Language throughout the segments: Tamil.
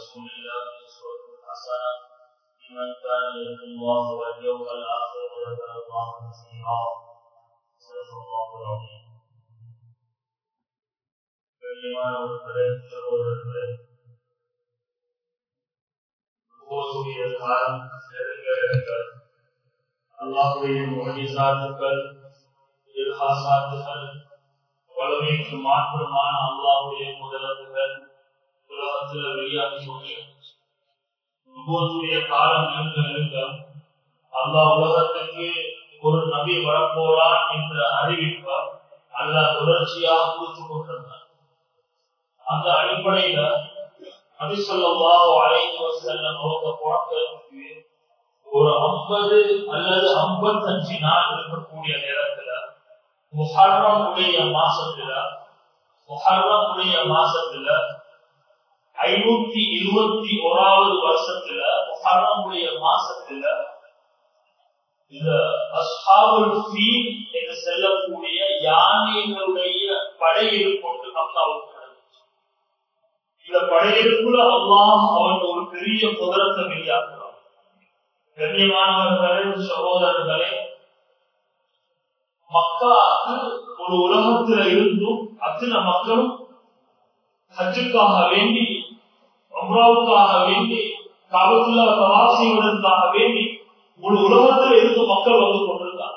رسول الله أسوة حسنة لمن كان يرجو الله واليوم الآخر وذكر الله كثيرا صدق الله العظيم கண்ணியமானவர்களே சகோதரர்களே நுபுவத்துடைய காலம் நெருங்க நெருங்க அல்லாஹுடைய முகஜிசாத்துக்கள் இல்ஹாசாத்துகள் வளமைக்கு மாற்றமான அல்லாஹுடைய முதலத்துகள் உலகத்தில் வெளியாகி கொண்டிருக்கிறது நுபுவத்துடைய காலம் நெருங்க நெருங்க அல்லாஹ் உலகத்துக்கு ஒரு நபி வரப்போறான் என்ற அறிவிப்பை அல்லாஹ் தொடர்ச்சியாக கொடுத்து கொண்டிருந்தார் அந்த அடிப்படையில நபிசல்லாஹு அலைஹி வஸல்லம் அவங்க பிறக்கிறதுக்கு ஒரு ஐம்பது அல்லது ஐம்பத்தஞ்சு நாள் இருக்கக்கூடிய நேரத்துல முஹர்ரம் உடைய மாசத்துல முஹர்ரம் உடைய மாசத்துல ஐநூத்தி இருபத்தி ஓராவது வருஷத்துல முஹர்ரம் உடைய மாசத்துல இந்த அஸ்ஹாபுல் ஃபீல் என்று செல்லக்கூடிய யானைகளுடைய படையெடுப்பு மக்காவுக்கு இந்த படையெடுப்புல அல்லாஹ் அவன் ஒரு பெரிய குதிரத்தை வெளியாக்குறான் கண்ணியமானவர்களே சகோதரர்களே மக்காக்கு ஒரு உலகத்துல இருந்தும் அத்தனை மக்களும் ஹஜ்ஜுக்காக வேண்டி அம்ராவுக்காக வேண்டி காபத்துல்லா பிரவாசிகளுக்காக வேண்டி ஒரு உலகத்தில் இருந்து மக்கள் வந்து கொண்டிருந்தார்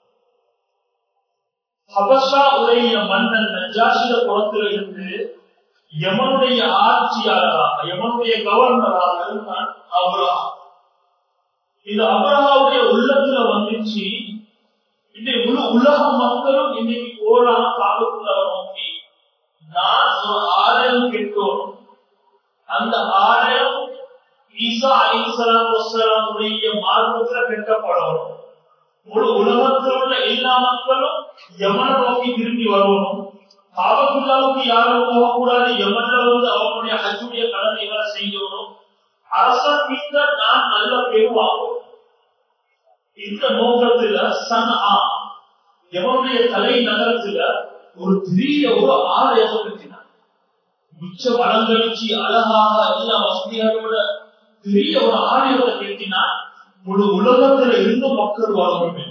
ஹபஷா உடைய மன்னன் நஜாசிர குளத்தில் இருந்து யமனுடைய ஆட்சியாளராக யமனுடைய கவர்னராக இருந்தான் அபரஹா இந்த அபரஹாவுடைய உள்ளத்துல வந்துச்சு இன்னைக்கு முழு உலக மக்களும் இன்னைக்கு போறான் காபத்துள்ள நோக்கி நான் ஒரு ஆலயம் கெட்டோம் அந்த ஆலயம் ஈசா அலிசலாம் வசலாமுடைய மார்க்கத்துல கெட்டப்படணும் முழு உலகத்தில் உள்ள எல்லா மக்களும் யமன நோக்கி திரும்பி வரணும் காபத்துள்ளாவுக்கு யாரும் போகக்கூடாது யமன்ல வந்து அவனுடைய ஹஜ்ஜுடைய கடமைகளை செய்யணும் அரசன் மிக்க நான் நல்ல பெருவாகும் இந்த நோக்கத்துல சன் ஆ யமனுடைய தலை நகரத்துல ஒரு பெரிய ஒரு ஆலயம் கட்டினார் மிச்ச வளங்களிச்சு அழகாக எல்லா வசதிகளோட பெரிய ஒரு ஆலயத்தை கட்டினார் முழு உலகத்துல இருந்து மக்கள் வாழணும்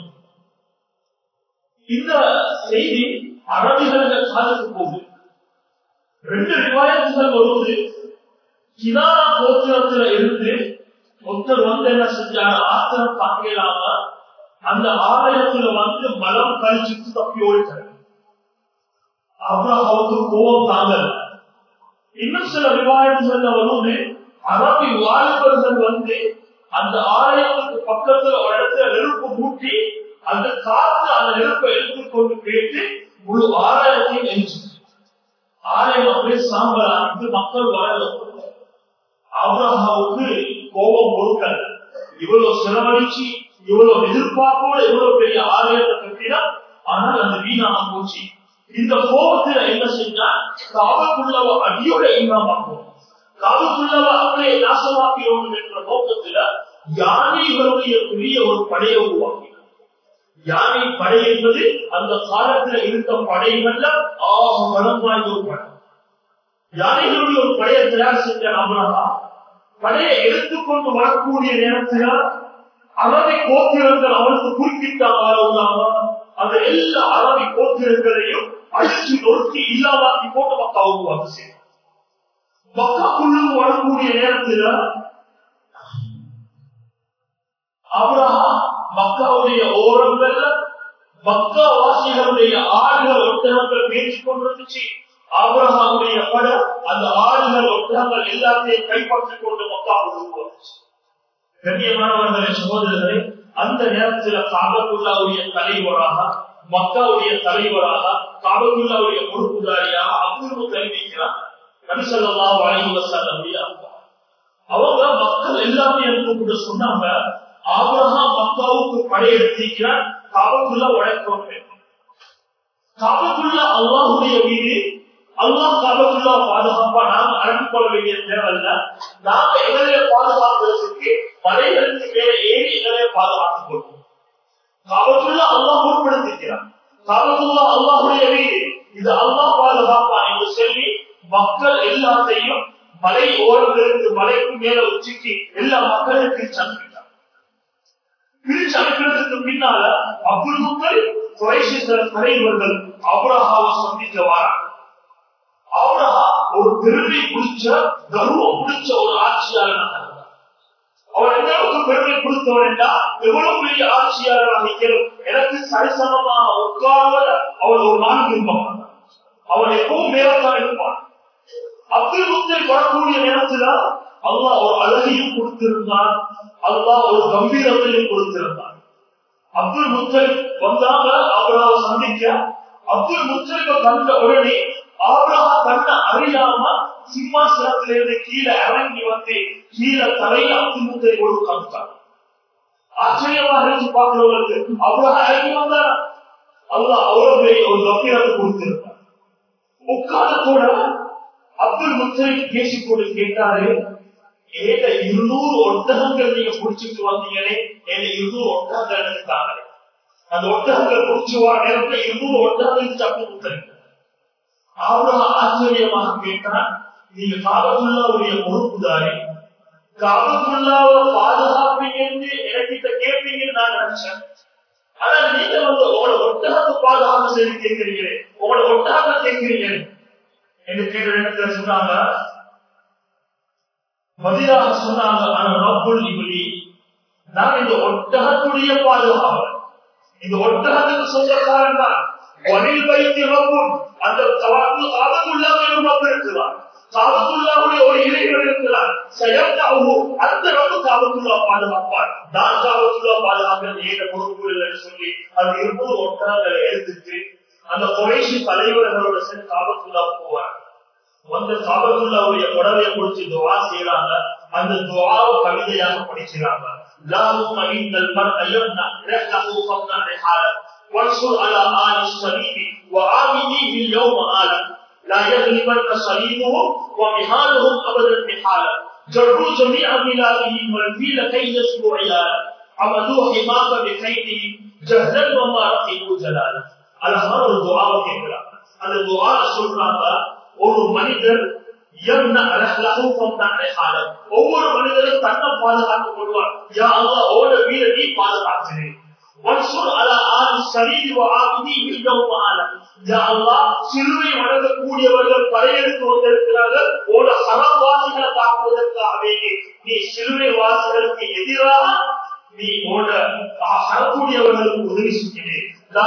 இந்த செய்தி அரபிகள் காலத்து போகுது ரெண்டு ரிவாயத்துகள் வருவது கிதாரா கோத்திரத்துல இருந்து ஒருத்தர் வந்து என்ன செஞ்சாரு ஆத்திரம் தாக்கலாம அந்த ஆலயத்துல வந்து மலம் கழிச்சுட்டு தப்பி ஓடிட்டாரு அப்ரஹாவுக்கு கோபம் தாங்கல இன்னும் சில ரிவாயத்துகள்ல வருவது அரபி வாலிபர்கள் வந்து அந்த ஆலயத்துக்கு பக்கத்துல ஒரு இடத்துல நெருப்பு மூட்டி அந்த காத்து அந்த நெருப்பை எடுத்துக்கொண்டு போயிட்டு முழு ஆலயத்தையும் எரிச்சு ஆலயம் அப்படியே சாம்பல் ஆரம்பித்து மக்கள் வாழ அப்ரஹாவுக்கு கோபம் பொருட்கள் இவ்வளவு செலவழிச்சு இவ்வளவு எதிர்பார்ப்போட இவ்வளவு பெரிய ஆலயத்தை கட்டினா ஆனால் அந்த வீணாக போச்சு இந்த கோபத்துல என்ன செஞ்சா காவல்குள்ளவ அடியோட இல்லாமாக்கும் காவல்குள்ளவ அப்படியே நாசமாக்கிறோம் என்ற நோக்கத்துல யானைகளுடைய பெரிய ஒரு படையை உருவாக்கினார் யானை படை என்பது அந்த காலத்துல இருந்த படைகள்ல ஆக பலம் வாய்ந்த ஒரு படை யானைகளுடைய ஒரு படையை தயார் செஞ்ச அமரகா படையை எடுத்துக்கொண்டு வரக்கூடிய நேரத்துல அரபி கோத்திரங்கள் அவருக்கு குறிப்பிட்டாங்க அந்த எல்லா அரபி கோத்திரங்களையும் அழிச்சு நொறுக்கி இல்லாமாக்கி போட்டு மக்காவுக்கு வந்து செய்யும் மக்காக்குள்ளுக்கு வரக்கூடிய நேரத்துல அவ்வளவா மக்காவுடைய ஓரங்கள்ல மக்கா வாசிகளுடைய ஆடுகள் ஒட்டகங்கள் பேசிக் கொண்டிருந்துச்சு ஆபரகாவுடைய பட அந்த ஆடுகள் ஒட்டகங்கள் எல்லாத்தையும் கைப்பற்றிக் கொண்டு மக்கா வந்துச்சு கண்ணியமானவர்களே சகோதரர்களே அந்த நேரத்தில் காபத்துள்ளாவுடைய தலைவராக மக்காவுடைய தலைவராக காபத்துள்ளாவுடைய பொறுப்புதாரியாக அபூர்வ தெரிவிக்கிறார் நபிசல்லா வழங்கி வசாலுடைய அவங்க மக்கள் எல்லாமே எனக்கு சொன்னாங்க ஆபரகா மக்காவுக்கு படையெடுத்திருக்கிறார் காபத்துள்ள உழைக்கணும் காபத்துள்ள அல்லாஹுடைய வீடு அல்லாஹ் காபத்துள்ளா பாதுகாப்பா நாம அழைத்துக் கொள்ள வேண்டிய தேவையில்ல நாம எங்களை பாதுகாப்பதற்கு மலைகளுக்கு மேல ஏறி எங்களை பாதுகாத்துக் கொள்வோம் காபத்துள்ளா அல்லாஹ் பொருட்படுத்திருக்கிறார் காபத்துள்ளா அல்லாஹுடைய வீடு இது அல்லாஹ் பாதுகாப்பான் என்று சொல்லி மக்கள் எல்லாத்தையும் மலை ஓரங்களுக்கு மலைக்கு மேல உச்சிக்கு எல்லா மக்களும் பிரிச்சு அனுப்பிட்டார் பிரிச்சு அனுப்பினதுக்கு பின்னால அப்துல் முத்தல் குறைசித்தர தலைவர்கள் அபுரஹாவை சந்திக்க வராங்க அபுரஹா ஒரு பெருமை பிடிச்ச கர்வம் பிடிச்ச ஒரு ஆட்சியாளர் அவர் எந்த அளவுக்கு பெருமை கொடுத்தவர் என்றால் எவ்வளவு பெரிய ஆட்சியாளராக இருக்கிறோம் எனக்கு சரிசமமாக உட்கார்வத அவர் ஒரு நாள் விரும்ப மாட்டார் அவர் எப்பவும் மேலத்தான் இருப்பார் அப்துல் முத்தல் வரக்கூடிய நேரத்தில் அல்லாஹ் ஒரு அழகையும் கொடுத்திருந்தார் அல்லாஹ் ஒரு கம்பீரத்தையும் கொடுத்திருந்தார் அப்துல் முத்தல் வந்தாங்க அவராக சந்திக்க அப்துல் முத்தலுக்கு கண்ட உடனே ஆபிரகா கண்ண அறியாம சிம்மாசனத்திலிருந்து கீழே இறங்கி வந்து கீழே தலையை அப்துல் முத்தலை கொண்டு காமித்தார் ஆச்சரியமாக இருந்து பார்க்கிறவர்களுக்கு அவ்வளவு இறங்கி வந்தார் அல்லாஹ் அவ்வளவு பெரிய ஒரு கம்பீரத்தை கொடுத்திருந்தார் உட்கார்ந்தோட அப்துல் முத்தலிப் பேசிக்கொண்டு கேட்டாரு ஏத இருநூறு ஒட்டகங்கள் நீங்க குடிச்சிட்டு வந்தீங்களே ஏத இருநூறு ஒட்டகங்கள் எனக்கு தாங்களே அந்த ஒட்டகங்கள் குடிச்சு வர நேரத்துல இருநூறு ஒட்டகங்கள் அப்துல் முத்தலிப் அவ்வளவு ஆச்சரியமாக கேட்டான் நீங்க காபத்துள்ளாவுடைய பொறுப்புதாரே காபத்துள்ளாவை பாதுகாப்பீங்கன்னு எனக்கிட்ட கேட்பீங்கன்னு நான் நினைச்சேன் ஆனா நீங்க வந்து உங்களோட ஒட்டகத்தை பாதுகாப்பு செய்து கேட்கிறீங்களே உங்களோட ஒட்டகத்தை கேட்கிறீங்களே என்று கேட்ட இடத்துல சொன்னாங்க பதிலாக சொன்னாங்க ஆனா ரப்புல் இபுலி நான் இந்த ஒட்டகத்துடைய பாதுகாவல் இந்த ஒட்டகத்துக்கு சொந்தக்காரன் தான் வனில் வைத்து ரப்பும் அந்த காபத்துள்ளாவை ரப்பு இருக்கிறார் காபத்துள்ளாவுடைய ஒரு இறைவன் இருக்கிறார் செயற்காகவோ அந்த ரப்பு காபத்துள்ளா பாதுகாப்பார் நான் காபத்துள்ளா பாதுகாக்கிறது ஏத பொறுப்பு இல்லைன்னு சொல்லி அது இருபது ஒட்டகங்களை எடுத்துட்டு அந்த குறைசி தலைவர்களோட சேர்ந்து காபத்துள்ளா போவார் வந்து காபத்துள்ளாவுடைய புடவையை குறிச்சு துவா செய்யறாங்க அந்த துவாவை கவிதையாக படிக்கிறாங்க லாஹும் அமிந்தல் மர் ஐயன்னா ரஹ்லஹு ஃபம்னா ரிஹால وانصر على آل الصليب وآمنيه اليوم آلا لا يغلبن صليبهم ومهالهم أبدا محالا جروا جميع بلادهم والفيل كي يسبوا عيالا عمدوا حماك بخيره جهلا وما رقبوا جلالا அழகான ஒரு துவாவை கேட்கிறாங்க அந்த துவா சொல்றாங்க ஒரு மனிதர் ஒவ்வொரு மனிதரும் தன்னை பாதுகாத்துக் கொள்வார் யா அல்லா ஓட வீர நீ பாதுகாக்கிறேன் சிறுவை வணங்கக்கூடியவர்கள் படையெடுத்து வந்திருக்கிறார்கள் ஓட சரவாசிகளை தாக்குவதற்காகவே நீ சிறுவை வாசிகளுக்கு எதிராக நீ ஓட சரக்கூடியவர்களுக்கு உதவி செய்கிறேன்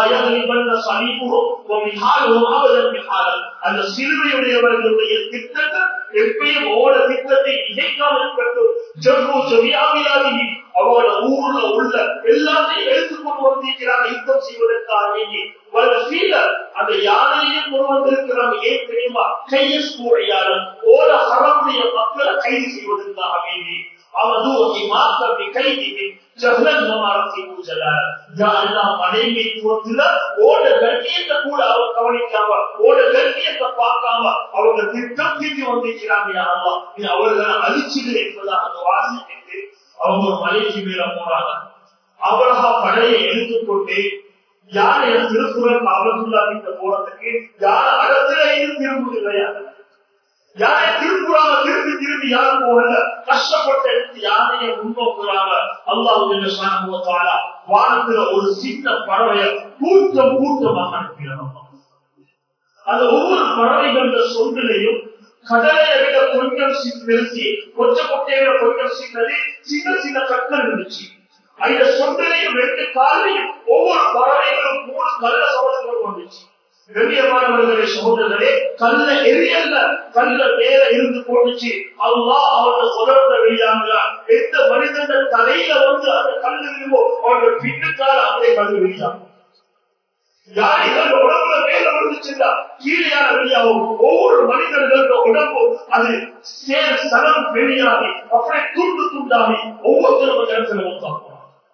அந்த சிறுவையுடையவர்களுடைய திட்டத்தை எப்பயும் ஓட திட்டத்தை இணைக்காமல் இருக்கட்டும் ஜம்மு ஜமியாவியாதி அவங்களோட ஊர்ல உள்ள எல்லாத்தையும் எடுத்துக்கொண்டு வந்திருக்கிறாங்க யுத்தம் செய்வதற்காக வேண்டி அந்த யானையும் கொண்டு வந்திருக்கிறாங்க ஏன் தெரியுமா கையஸ் கூடையாளர் ஓட ஹரமுடைய மக்களை கைது செய்வதற்காக வேண்டி அவதூகி மாத்தப்பி கைதிக்கு ஜஹலன் மமாரத்தி பூஜலார் யாரெல்லாம் மனைவி போத்துல ஓட கண்ணியத்தை கூட அவர் கவனிக்காம ஓட கண்ணியத்தை பார்க்காம அவங்க திட்டம் தீட்டி வந்திருக்கிறாங்க யாரெல்லாம் இது அவர்களை அழிச்சுது என்பதாக அந்த வாசிக்கிட்டு அவங்க ஒரு மலைக்கு மேல போறாங்க அவரகா படையை எடுத்துக்கொண்டு யார் என் திருக்குறள் அவர்களுல்லா கிட்ட போறதுக்கு யார் அகத்துல இருந்து திரும்புகிறாயா யாரை திரும்புறாங்க திரும்பி திரும்பி யாரும் போகல கஷ்டப்பட்டு எடுத்து யாரைய முன்னோக்குறாங்க அல்லாஹ் வானத்துல ஒரு சின்ன பறவைய கூட்டம் கூட்டமாக அனுப்பினாங்க அந்த ஒவ்வொரு பறவைகள சொல்லையும் கடலை விட கொஞ்சம் பெருசி கொஞ்சம் கொட்டையை விட கொஞ்சம் சின்னது சின்ன சின்ன கற்கள் இருந்துச்சு அந்த சொந்தலையும் ரெண்டு காலையும் ஒவ்வொரு பறவைகளும் மூணு கல்ல சோழர்கள் வந்துச்சு கண்ணியமானவர்களே சகோதரர்களே கல்ல எரியல்ல கல்ல மேல இருந்து போட்டுச்சு அல்லா அவர்கள் தொடர்ந்த வெளியாங்களா எந்த மனிதன் தலையில வந்து அந்த கல் இருக்குமோ அவர்கள் பின்னுக்கால அப்படியே கல் வெளியாகும் யார் இதோட உடம்புல மேல விழுந்துச்சுன்னா கீழேயான வெளியாகும் ஒவ்வொரு மனிதர்களோட உடம்பு அது சேர் சலம் வெளியாகி அப்படியே துண்டு துண்டாகி ஒவ்வொருத்தரும் இடத்துல உட்காந்து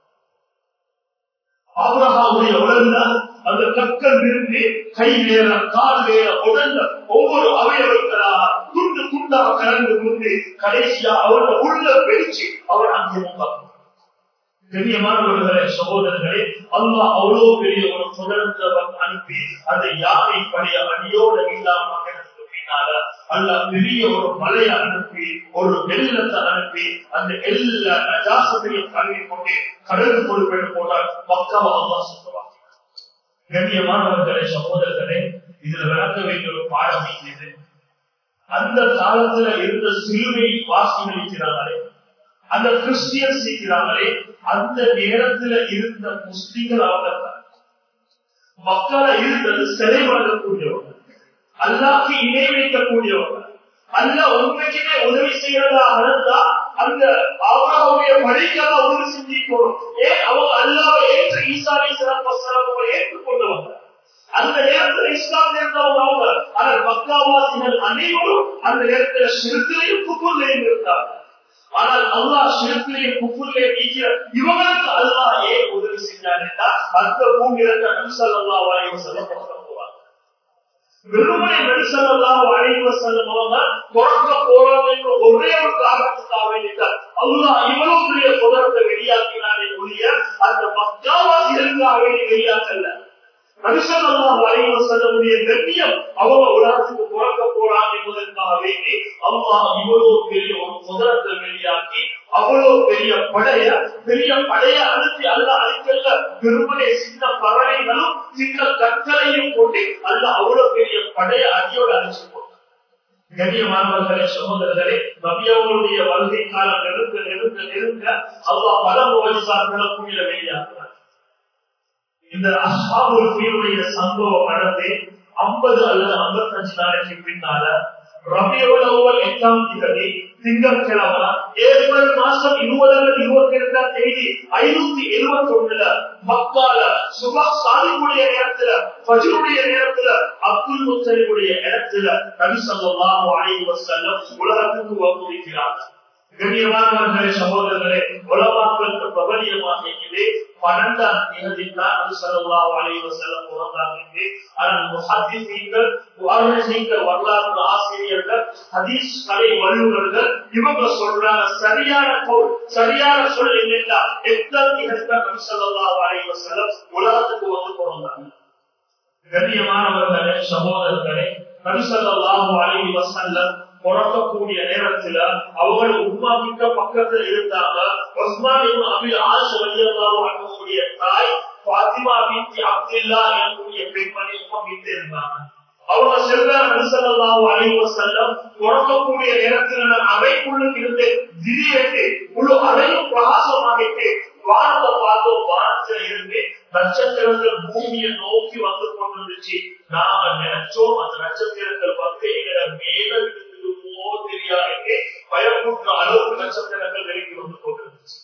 ஆபிரஹாவுடைய உடல்ல அந்த கற்கள் இருந்து கை வேற கால் வேற உடல்ல ஒவ்வொரு அவயவர்களாக துண்டு துண்டாக கலந்து கொண்டு கடைசியா அவரோட உள்ள வெடிச்சு அவர் அங்கே கண்ணியமானவர்களே சகோதரர்களே அல்லா அவ்வளவு பெரிய ஒரு சுதந்திரம் அனுப்பி அந்த யானை படைய அடியோட இல்லாம பின்னால அல்ல பெரிய ஒரு மலையை அனுப்பி ஒரு வெள்ளத்தை அனுப்பி அந்த எல்லா நஜாசத்தையும் கழுவி கொண்டு கடலுக்கு கொண்டு போட்டால் மக்காவை அல்லா சொல்லுவாங்க கண்ணியமானவர்களே சகோதரர்களே இதுல விளக்க வேண்டிய ஒரு பாடம் இது அந்த காலத்துல இருந்த சிலுவை வாசிகள் இருக்கிறாங்களே அந்த கிறிஸ்டியன்ஸ் இருக்கிறாங்களே அந்த நேரத்துல இருந்த முஸ்லிம்கள் அவங்க மக்களை இருந்தது சிலை வழங்கக்கூடியவங்க அல்லாக்கு இணை வைக்கக்கூடியவங்க அல்ல உண்மைக்குமே உதவி செய்யறதா இருந்தா அந்த அவருடைய படைக்கெல்லாம் உதவி செஞ்சிக்கணும் ஏன் அவங்க அல்லாவை ஏற்று ஈசாலை சிறப்பு ஏற்றுக்கொண்டவங்க அந்த நேரத்தில் இஸ்லாம் இருந்தவங்க அவங்க ஆனால் மக்காவாசிகள் அனைவரும் அந்த நேரத்தில் சிறுத்திலையும் குப்பூர்லையும் இருந்தாங்க ஆனால் அல்லாஹ் சிறுத்திலையும் குப்பூர்லையும் நீக்கிற இவங்களுக்கு அல்லாஹ் ஏன் உதவி செஞ்சாங்கன்னா அந்த பூமியில நம்சல்லா வாயு செல்ல வெறுமனை நடிசல்லாம் அழைவ செல்லுமாக பிறக்க போறாங்க ஒரே ஒரு காரணத்துக்காக வேண்டிட்டார் அல்லாஹ் இவ்வளவு பெரிய குதிரத்தை வெளியாக்கினாரே ஒழிய அந்த மக்காவாசிகளுக்காக வேண்டி வெளியாக்கல நபிசல்லாம் அழைவ செல்லக்கூடிய கண்ணியம் அவங்க உலகத்துக்கு பிறக்க போறாங்க என்பதற்காக வேண்டி அல்லாஹ் இவ்வளவு பெரிய ஒரு குதிரத்தை வெளியாக்கி அவ்வளவு பெரிய படைய பெரிய படைய அழுத்தி அல்ல அழிக்கல்ல பெருமனை சின்ன பறவைகளும் சின்ன கற்களையும் கொண்டு அல்ல அவ்வளவு பெரிய படைய அடியோடு அழிச்சு போட்டார் கண்ணியமானவர்களே சகோதரர்களே நபியவர்களுடைய வருகை காலம் நெருங்க நெருங்க நெருங்க அல்லா பல மோஜிசாக்களை கூடிய வெளியாகிறார் இந்த அஸ்ஹாபுல் ஃபீலுடைய சம்பவம் நடந்து ஐம்பது அல்லது ஐம்பத்தஞ்சு நாளைக்கு பின்னால ரபியோட எட்டாம் திகதி திங்கட்கிழமை ஏப்ரல் மாசம் இருபது இருபத்தி இரண்டாம் தேதி ஐநூத்தி எழுபத்தி ஒண்ணுல மக்கால சுபா சாதிக்குடைய நேரத்துல பஜருடைய நேரத்துல அப்துல் முத்தலிபுடைய இடத்துல நபி சொல்லாஹு அலைஹி வஸல்லம் உலகத்துக்கு வந்திருக்கிறார் கண்ணியமானவர்களே சகோதரர்களே உலமாக்களுக்கு பிரபலியமாக இருக்குது பன்னெண்டாம் தேதி தான் நபி ஸல்லல்லாஹு அலைஹி வஸல்லம் பிறந்தாங்க ஆனால் முஹத்திஸீன்கள் முஹர்ரிஸீன்கள் வரலாற்று ஆசிரியர்கள் ஹதீஸ் கலை வல்லுநர்கள் இவங்க சொல்றாங்க சரியான பொருள் சரியான சொல் என்னன்னா எத்தனை திகழ்ந்த நபி ஸல்லல்லாஹு அலைஹி வஸல்லம் உலகத்துக்கு வந்து பிறந்தாங்க கண்ணியமானவர்களே சகோதரர்களே நபி ஸல்லல்லாஹு அலைஹி வஸல்லம் பிறக்கக்கூடிய நேரத்துல அவர்கள் உமா கிட்ட பக்கத்துல இருந்தாங்க உஸ்மான் அபில் ஆஸ் வழியல்லாவுடைய தாய் பாத்திமா பின் அப்துல்லா எனக்கூடிய பெண்மணி உமா கிட்ட இருந்தாங்க அவங்க செல்வார் நபிசல்லாஹு அலைஹி வஸல்லம் பிறக்கக்கூடிய நேரத்துல நான் அறைக்குள்ளும் இருந்து திடீரென்று முழு அறையும் பிரகாசமாகிட்டு வானத்தை பார்த்தோம் வானத்துல இருந்து நட்சத்திரங்கள் பூமியை நோக்கி வந்து கொண்டிருந்துச்சு நாம நினைச்சோம் அந்த நட்சத்திரங்கள் வந்து எங்களை மேல இருக்குமோ தெரியாது பயப்பூட்டுற அளவுக்கு நட்சத்திரங்கள் நெருங்கி வந்து கொண்டிருந்துச்சு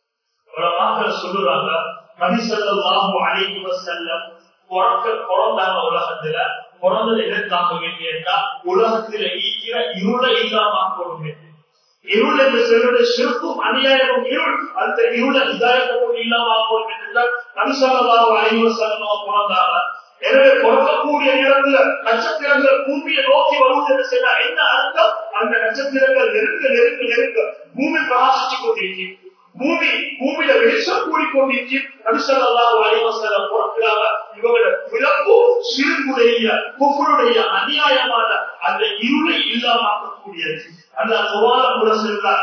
மக்கள் சொல்லுறாங்க நபிசல்லாஹு அலைஹி வஸல்லம் பிறக்க பிறந்தாங்க உலகத்துல பிறந்தது எதற்காக வேண்டியதா உலகத்துல ஈக்கிற இருளை இல்லாம கொடுங்க இருள் என்று சொல்வது சிறப்பும் அநியாயமும் இருள் அந்த இருளை இதாயத்தோடு இல்லாம ஆகும் என்றால் நபிசல்லாஹு அலைஹி வஸல்லம் பிறந்தாங்க எனவே பிறக்கக்கூடிய நேரத்துல நட்சத்திரங்கள் பூமியை நோக்கி வருவது என்று சொன்னா என்ன அர்த்தம் அந்த நட்சத்திரங்கள் நெருங்க நெருங்க நெருங்க பூமி பிரகாசிச்சு கொண்டிருக்கிறது பூமி பூமியில வெளிச்சம் கூடிக்கொண்டிருக்கு நபிசல்லாஹு அலைவசல்லம் பிறக்கிறாங்க இவங்களோட பிறப்பு சிறுகுடைய குஃபருடைய அநியாயமான அந்த இருளை இல்லாமக்கூடியது அந்த சுவால கூட சென்றார்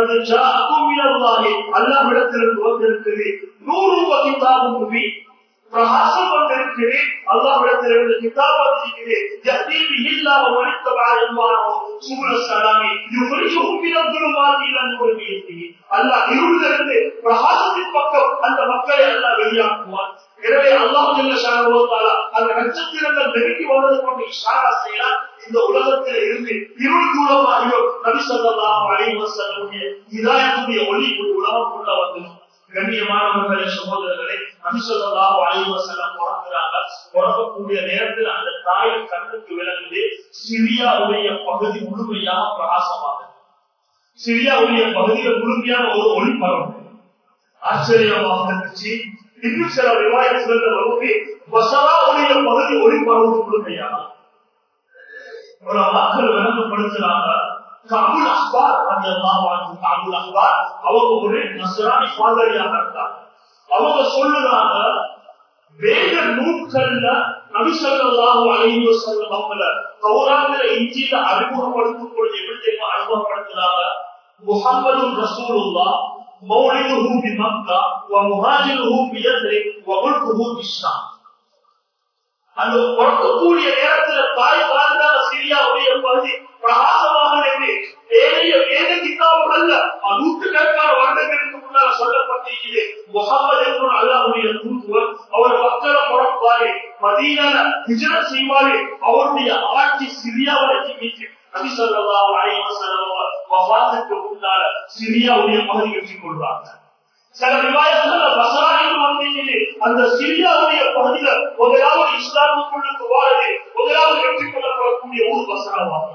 அல்லாவிடத்திலிருந்து வந்திருக்கிறது நூறு வகிதாகும் முவி பிரகாசம் கொண்டிருக்கிறேன் அல்லாவிடத்திலிருந்து கிதாப் வந்திருக்கிறேன் யதீபி இல்லாம மனித்தபா என்பானோ சூழ சலாமி யுகரியும் பிறந்துருமாதி இழந்து அல்லாஹ் இருளிலிருந்து பிரகாசத்தின் பக்கம் அந்த மக்களை அல்லாஹ் வெளியாக்குவான் எனவே அல்லாஹ் அந்த நட்சத்திரங்கள் நெருங்கி வந்தது கொண்டு இஷாரா செய்யலாம் இந்த உலகத்தில் இருந்து இருள் தூரமாகியோ நபிசல்லாம் அலைவசல்லுடைய இதாயத்துடைய ஒளி உலகக்குள்ள வந்துடும் கண்ணியமானவர்களே சகோதரர்களே நபிசல்லாஹு அலைவசல்லம் பிறக்கிறாங்க பிறக்கக்கூடிய நேரத்தில் அந்த தாயின் கண்ணுக்கு விளங்குது சிரியாவுடைய பகுதி முழுமையாக பிரகாசமாகுது சிரியாவுடைய பகுதியில் முழுமையான ஒரு ஒளி பரவும் ஆச்சரியமாக இருந்துச்சு இன்னும் சில விவாயத்துல வருவது வசராவுடைய பகுதி ஒளி பரவும் முழுமையாக ஒரு வாக்கள் விளங்கப்படுத்துறாங்க காபுல் அக்பார் அந்த காபுல் அக்பார் அவங்க ஒரு நசராணி பாதரியாக இருந்தாங்க அவங்க சொல்லுறாங்க வேத நூல்கள்ல நபிசல்லாஹு அலைஹி வஸல்லம் அவங்கள தௌராத்துல இஞ்சில அறிமுகப்படுத்தும் பொழுது எப்படி தெரியுமா அறிமுகப்படுத்துறாங்க முஹம்மது ரசூலுல்லாஹ் மௌலிதுஹு பி மக்கா வ முஹாஜிருஹு பி யத்ரிப் வ முல்குஹு பி ஷாம் அந்த பிறக்கக்கூடிய நேரத்துல தாய் வாழ்ந்தால சிரியாவுடைய பகுதி பிரகாசமாக இருந்து ஏனைய வேத கிதாபுகள்ல நூற்றுக்கணக்கான வருடங்களுக்கு முன்னால சொல்லப்பட்டிருக்கிறது முகமது என்று அல்லாஹுடைய தூதுவர் அவர் மக்களை முடப்பாரு மதீனால ஹிஜ்ர செய்வாரு அவருடைய ஆட்சி சிரியா வரைக்கும் மீட்டு நபி ஸல்லல்லாஹு அலைஹி வஸல்லம் வஃபாத்துக்கு முன்னால சிரியாவுடைய பகுதி வெற்றி கொள்றாங்க சில விவாயத்துல பசராயில் வந்தீங்களே அந்த சிரியாவுடைய பகுதியில முதலாவது இஸ்லாமுக்குள்ளுக்கு வாழது முதலாவது வெற்றி கொள்ளப்படக்கூடிய ஊர் பசராவாங்க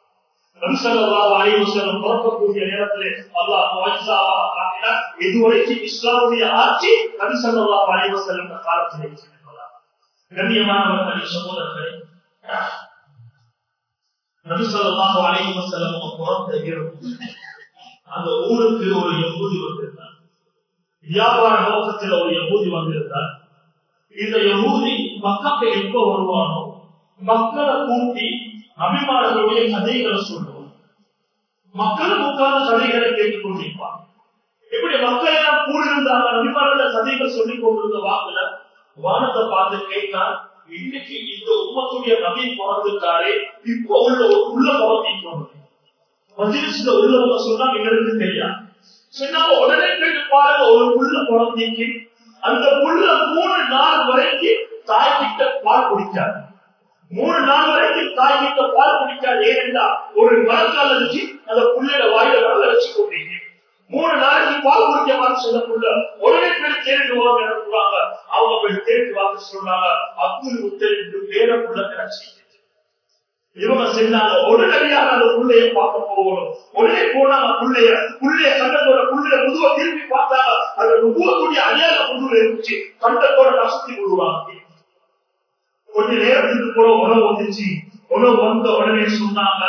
பிறக்கக்கூடிய நேரத்திலே அல்லாஹ் காட்டினார் இதுவரைக்கும் இஸ்லாமுடைய ஆட்சி நபிசல்லா அலைவசல்லம் காலத்திலே கண்ணியமானவர்களே சகோதரர்களே நபிசல்லாஹு அலைவசல்லம் பிறந்த இரவு அந்த ஊருக்கு ஒரு எம்பூதி வந்திருந்தார் வியாபார நோக்கத்தில் ஒரு யகூதி வந்திருந்தார் இந்த யகூதி மக்களுக்கு எப்ப வருவானோ மக்களை கூட்டி அபிமானங்களுடைய கதைகளை சொல்லுவார் மக்களும் உட்கார்ந்த கதைகளை கேட்டுக் கொண்டிருப்பார் இப்படி மக்கள் எல்லாம் கூடியிருந்தாங்க அபிமானங்கள கதைகள் சொல்லிக் கொண்டிருந்த வாக்குல வானத்தை பார்த்து கேட்டால் இன்னைக்கு இந்த உம்மத்துடைய நபி பிறந்துட்டாரே இப்போ உள்ள உள்ள பிறந்திருக்கோம் மஜிலிஸ்ல உள்ளவங்க சொன்னா எங்களுக்கு தெரியாது சொன்னாங்க உடனே கேட்டு பாருங்க ஒரு புள்ள குழந்தைக்கு அந்த புள்ள மூணு நாள் வரைக்கும் தாய் கிட்ட பால் குடிக்காது மூணு நாள் வரைக்கும் தாய் கிட்ட பால் குடிக்காது ஏனென்றா ஒரு மரக்கால வச்சு அந்த புள்ளைய வாயில வரல வச்சு கொண்டீங்க மூணு நாளைக்கு பால் குடிக்க மாதிரி சொல்ல புள்ள உடனே பேர் தேடிட்டு வாங்க அனுப்புவாங்க அவங்க போய் தேடிட்டு வாங்க சொல்றாங்க அப்துல் முத்தலிக்கு பேர புள்ள கிடைச்சி இவங்க செஞ்சாங்க உடனடியாக அந்த புள்ளைய பார்க்க போகணும் உடனே போனாங்க புள்ளைய புள்ளைய கண்டத்தோட புள்ளைய முதுவ திரும்பி பார்த்தாங்க அந்த முதுவக்கூடிய அடையாள முதுகுல இருந்துச்சு கண்டத்தோட கசத்தி விடுவாங்க கொஞ்ச நேரத்துக்கு கூட உணவு வந்துச்சு உணவு வந்த உடனே சொன்னாங்க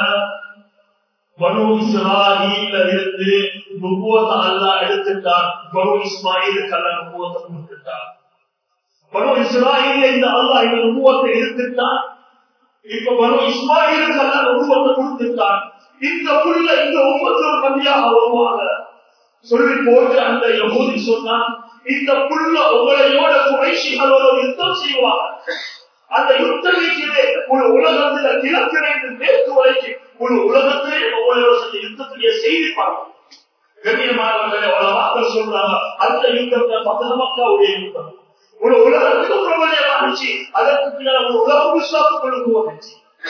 பனு இஸ்ராயில இருந்து நுபுவத்தை அல்லா எடுத்துட்டான் பனு இஸ்மாயிலுக்கு அல்ல நுபுவத்தை கொடுத்துட்டான் பனு இஸ்ராயில இந்த அல்லா இந்த நுபுவத்தை எடுத்துட்டான் இப்ப வரும் இஸ்மாயிலுக்கு அல்ல உருவத்தை கொடுத்துட்டான் இந்த புள்ள இந்த ஒவ்வொரு நபியாக வருவாங்க சொல்லி போட்டு அந்த யகூதி சொன்னான் இந்த புள்ள உங்களையோட குறைசிகளோட யுத்தம் செய்வாங்க அந்த யுத்தத்திலே ஒரு உலகத்துல கிழக்கிணைந்து மேற்கு வரைக்கும் ஒரு உலகத்திலே உங்களோட செஞ்ச யுத்தத்துடைய செய்தி பார்க்கும் கண்ணியமானவர்களே உலக சொல்றாங்க அந்த யுத்தத்தை பத்தனமக்காவுடைய யுத்தம் ஒரு உலகத்துக்கு பிரபலியமானுச்சு அதற்கு பின்னால் ஒரு உலகம் விஸ்வாசம் கொண்டு வந்துச்சு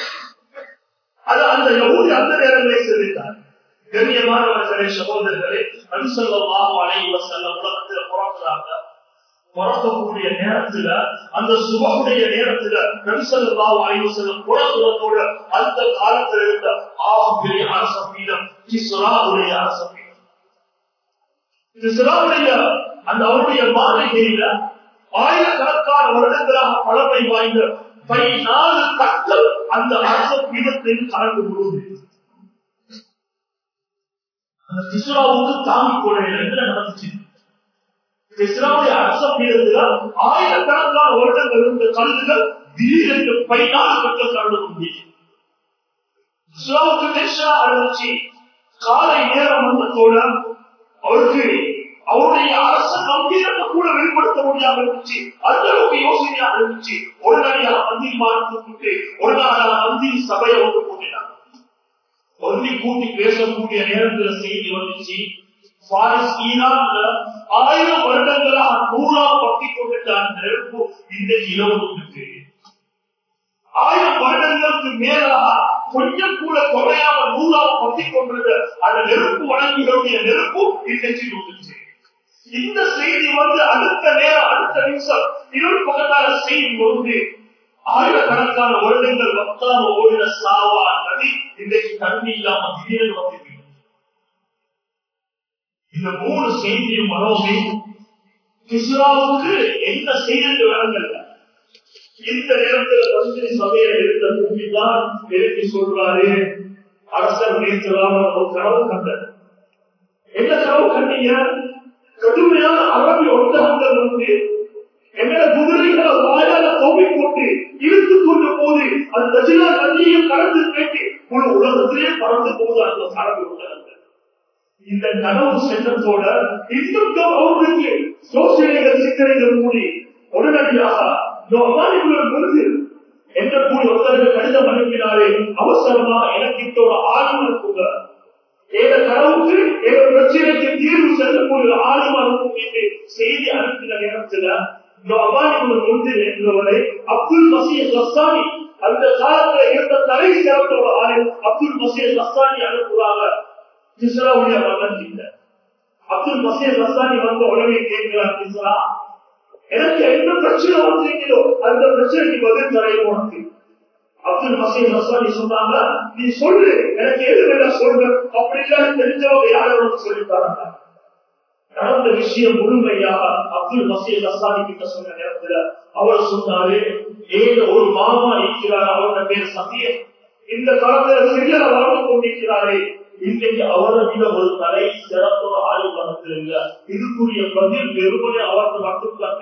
அது அந்த யகுதி அந்த நேரங்களே சொல்லிட்டார் கண்ணியமானவர்களே சகோதரர்களே அனுசல்லாஹு அலைஹி வஸல்லம் உலகத்துல பிறக்கிறாங்க பிறக்கக்கூடிய நேரத்துல அந்த சுபகுடைய நேரத்துல நபிசல்லாஹு அலைஹி வஸல்லம் பிறக்கிறதோட அந்த காலத்துல இருந்த ஆகப்பெரிய அரச பீடம் கிஸ்ராவுடைய அரச பீடம் கிஸ்ராவுடைய அந்த அவருடைய மாளிகையில ஆயிரக்கணக்கான வருடங்களாக பழமை வாய்ந்த பதினாலு கற்கள் அந்த அரச பீடத்தில் கலந்து விடுவது அந்த திசுராவுக்கு தாங்கிக் கொள்ள என்ன நடந்துச்சு திசுராவுடைய அரச பீடத்துல ஆயிரக்கணக்கான வருடங்கள் இருந்த கல்லுகள் திடீரென்று பதினாலு கற்கள் கலந்து முடியும் திசுராவுக்கு நேஷா ஆரம்பிச்சு காலை நேரம் வந்ததோட அவருக்கு அவருடைய அரச கம்பீரத்தை கூட வெளிப்படுத்த முடியாம இருந்துச்சு அந்த அளவுக்கு யோசனையாக இருந்துச்சு உடனடியாக மந்திரி மாறத்துக்கு உடனடியாக மந்திரி சபையை ஒன்று கூட்டினாங்க ஒன்றி கூட்டி பேசக்கூடிய நேரத்துல செய்தி வந்துச்சு பாரிஸ் ஈரான்ல ஆயிரம் வருடங்களாக நூறா பத்தி கொண்டுட்ட அந்த நெருப்பு இன்றைக்கு இரவு இருக்கு ஆயிரம் வருடங்களுக்கு மேலாக கொஞ்சம் கூட குறையாம நூறாக பத்தி கொண்டிருந்த அந்த நெருப்பு வழங்கிகளுடைய நெருப்பு இன்றைக்கு வந்துச்சு இந்த செய்தி வந்து அடுத்த நேரம் அடுத்த நிமிஷம் இருள் பக்கத்தான செய்தி வந்து ஆயிரக்கணக்கான வருடங்கள் வந்தாம ஓடின சாவா நதி இன்றைக்கு தண்ணி இல்லாம திடீர்னு வந்து இந்த மூணு செய்தியும் மனோமே கிஸ்ராவுக்கு என்ன செய்தி விளங்கல இந்த நேரத்தில் மந்திரி சபையில இருந்த தும்பிதான் எழுதி சொல்றாரு அரசர் நேற்றலாம் ஒரு கனவு கண்டார் என்ன கனவு கண்டீங்க கடுமையான அரபி ஒட்டகங்கள் வந்து எங்களை குதிரைகளை வாயால தோவி போட்டு இழுத்து கொண்டு போது அந்த ரஜினா நதியையும் கடந்து கேட்டு முழு உலகத்திலே பறந்து போது அந்த கனவு உலகங்கள் இந்த கனவு சென்றத்தோட இன்னும் அவர்களுக்கு சோசியலிகள் சிக்கலைகள் மூடி உடனடியாக பொழுது என்ற கூடி ஒருத்தர்கள் கடிதம் அனுப்பினாரே அவசரமா எனக்கு இத்தோட ஆளும் அனுப்புங்க ஏத கனவுக்கு ஏத பிரச்சனைக்கு தீர்வு செல்லக்கூடிய ஆளும் அனுப்பும் என்று செய்தி அனுப்பின நேரத்தில் என்றவரை அப்துல் மசீத் ரஸ்தானி அந்த காலத்துல இருந்த தலை சிறந்த ஒரு ஆளு அப்துல் மசீத் ரஸ்தானி அனுப்புறாங்க கிஸ்ராவுடைய மகன் இல்ல அப்துல் மசீத் ரஸ்தானி வந்த உடனே கேட்கிறார் கிஸ்ரா எனக்கு என்ன பிரச்சனை வந்திருக்கிறோ அந்த பிரச்சனைக்கு பதில் தரையும் உனக்கு அப்துல் மசீத் ரஸ்தானி சொன்னாங்க நீ சொல்லு எனக்கு எது வேண்டாம் சொல்லு அப்படி இல்லாத தெரிஞ்சவங்க யாரும் சொல்லித்தாராங்க நடந்த விஷயம் முழுமையாக அப்துல் மசீத் ரஸ்தானி கிட்ட சொன்ன நேரத்துல அவர் சொன்னாரு ஏழு ஒரு மாமா இருக்கிறார் அவரோட பேர் சத்தியம் இந்த காலத்துல சிறிய வாழ்ந்து கொண்டிருக்கிறாரே இன்றைக்கு அவரை விட ஒரு தலை சிறப்பு ஆய்வு பண்ணத்தில் இல்ல இதுக்குரிய பதில் வெறுமனே அவருக்கு மட்டும்தாங்க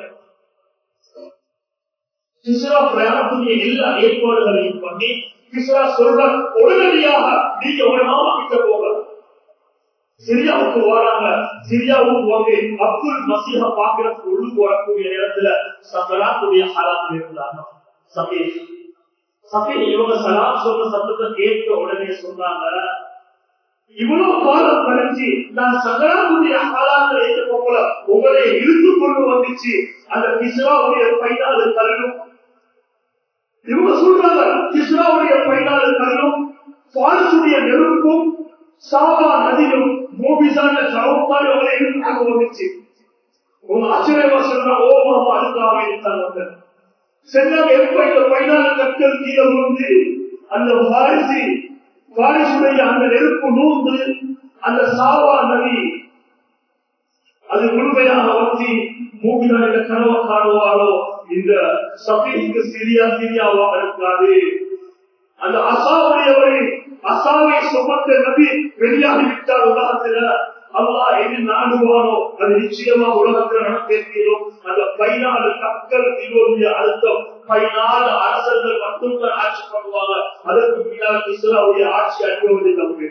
கிஸ்ரா பிரயாணத்துடைய எல்லா ஏற்பாடுகளையும் பண்ணி கிஸ்ரா சொல்ற உடனடியாக நீங்க ஒரு மாமா கிட்ட போக சிரியாவுக்கு வராங்க சிரியாவுக்கு வந்து அப்துல் மசீஹ பாக்குறதுக்கு உள்ளுக்கு வரக்கூடிய நேரத்துல சகலாத்துடைய ஹலாத்தில் இருந்தாங்க சபீர் சபீர் இவங்க சலாம் சொல்ற சத்தத்தை கேட்க உடனே சொன்னாங்க இவ்வளவு காலம் கழிச்சு நான் சகலாவுடைய ஹலாத்தில் இருக்க போல உங்களை இழுத்து கொண்டு வந்துச்சு அந்த கிஸ்ராவுடைய பைனாலு தரணும் இவங்க சொல்றாங்க கிஸ்ராவுடைய பைனாலு தரணும் பாரிசுடைய நெருப்பும் சாபா நதியும் மூபிசான சவுக்காரி அவங்களை இழுத்து வந்துச்சு உங்க ஆச்சரியமா சொல்ற ஓமாமா அதுக்காக இருந்தாங்க சென்றாங்க எப்ப இந்த பைனாலு கற்கள் கீழே விழுந்து அந்த வாரிசு வாரிசுடைய அந்த நெருப்பு நூந்து அந்த சாவா நதி அது முழுமையாக வந்து மூவிதான் இந்த கனவை காணுவாரோ இந்த சபீக்கு சிரியா சிரியாவாக இருக்காது அந்த அசாவுடையவரை அசாவை சுமந்த நபி வெளியாகி விட்டார் உலகத்துல அல்லா எது நாடுவானோ அது நிச்சயமா உலகத்தில் நடத்திருக்கிறோம் அந்த பதினாலு கற்கள் இதோடைய அழுத்தம் பதினாலு அரசர்கள் மட்டும்தான் ஆட்சி பண்ணுவாங்க அதற்கு பின்னால் இஸ்லாவுடைய ஆட்சி அனுபவத்தை நமக்கு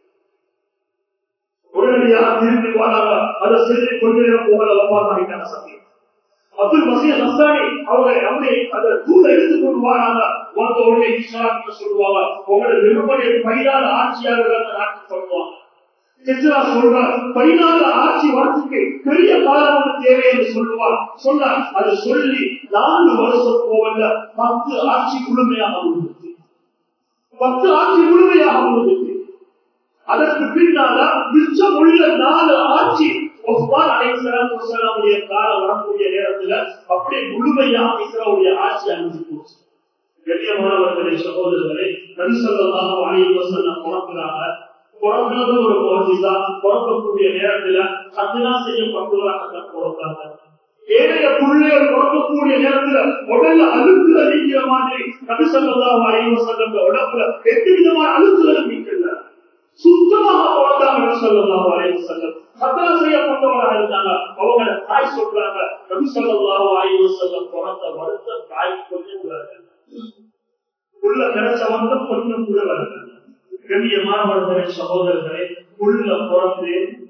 உடனடியாக திரும்பி வராங்க அதை செஞ்சு கொஞ்ச நேரம் போகல ஒப்பாங்க சத்தியம் அப்துல் மசீத் நஸ்தானி அவங்க நம்மை அந்த தூளை எடுத்து கொண்டு வராங்க வந்த உடனே இஸ்லாமிய சொல்லுவாங்க உங்களோட விருப்படைய பதினாலு ஆட்சியாளர்கள் நாட்டு சொல்லுவாங்க எஸ்ரா சொல்றார் பதினாலு ஆட்சி வரத்துக்கு பெரிய காலம் தேவை என்று சொல்லுவார் சொன்னார் அது சொல்லி நான்கு வருஷம் போவல்ல பத்து ஆட்சி முழுமையாக முடிந்தது பத்து ஆட்சி முழுமையாக முடிந்தது அதற்கு பின்னால மிச்சம் உள்ள நாலு ஆட்சி ஒப்பான் அலைசலாமுடைய காலம் வரக்கூடிய நேரத்துல அப்படியே முழுமையாக இஸ்ராவுடைய ஆட்சி அமைஞ்சு போச்சு கண்ணியமானவர்களே சகோதரர்களை நரிசல்லாக அழைப்பு செல்ல பிறக்கிறாங்க பிறந்தது ஒரு பகுதிதா பிறக்கக்கூடிய நேரத்துல சந்தனா செய்யப்பட்டவராக பிறந்தாங்க ஏழைய பிள்ளைகள் பிறக்கக்கூடிய நேரத்துல உடல்ல அழுக்குல நீக்கிற மாதிரி நபிசல்லாஹ் அலைவ செல்லம் உடம்புல எட்டு விதமான அழுக்குகள் நீக்கல சுத்தமாக பிறந்தாங்க சொல்லலாம் அலைவ செல்லம் சத்தன செய்யப்பட்டவராக இருந்தாங்க அவங்கள தாய் சொல்றாங்க நபி சொல்லலாம் அலைவ செல்லம் பிறந்த வருத்த தாய் கொஞ்சம் உள்ள கிடைச்ச வந்து கொஞ்சம் கூட வருது கண்ணியமானவர்களே சகோதரர்களே உள்ள பிறந்து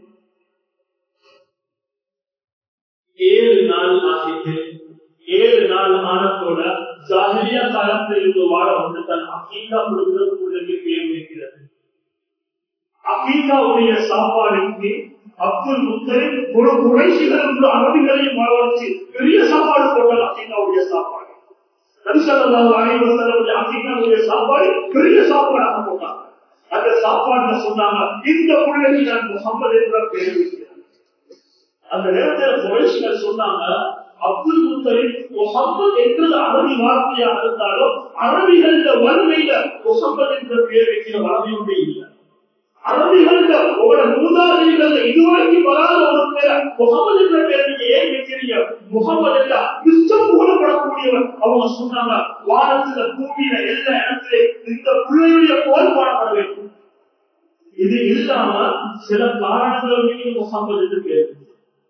ஏழு நாள் ஆகிட்டு ஏழு நாள் ஆனத்தோட ஜாகிரியா காலத்தில் இருந்து வாழ வந்து தன் அகீகா கொடுக்கிறதுக்கு பேர் வைக்கிறது அகீகாவுடைய சாப்பாடுக்கு அப்துல் முத்தரின் ஒரு குறைசிகள் என்று அரபிகளையும் வரவழைச்சு பெரிய சாப்பாடு போட்டது அகீகாவுடைய சாப்பாடு நபிசல்லாஹு அலைஹி வஸல்லம் அகீகாவுடைய சாப்பாடு பெரிய சாப்பாடாக போட்டாங்க அந்த சாப்பாடுல சொன்னாங்க இந்த பிள்ளைக்கு நான் முகமது என்ற பெயர் வைக்கிறேன் அந்த நேரத்தில் குறைசிகள் சொன்னாங்க அப்துல் முத்தலிப் முகமது என்றது அரபி வார்த்தையாக இருந்தாலும் அரபிகள வறுமையில முகமது என்ற பெயர் வைக்கிற வறுமையுடைய இல்லை அரபிகள உங்களோட மூதாதைகள் இதுவரைக்கும் வராத ஒரு பேர் முகமது என்ற பெயர் நீங்க ஏன் வைக்கிறீங்க முகமது என்ற இஷ்டம் புகழப்படக்கூடியவர் அவங்க சொன்னாங்க வாரத்துல பூமியில எல்லா இடத்துல இந்த பிள்ளையுடைய போல் பாடப்பட வேண்டும் இது இல்லாம சில காரணங்கள் முகமது என்று பேர்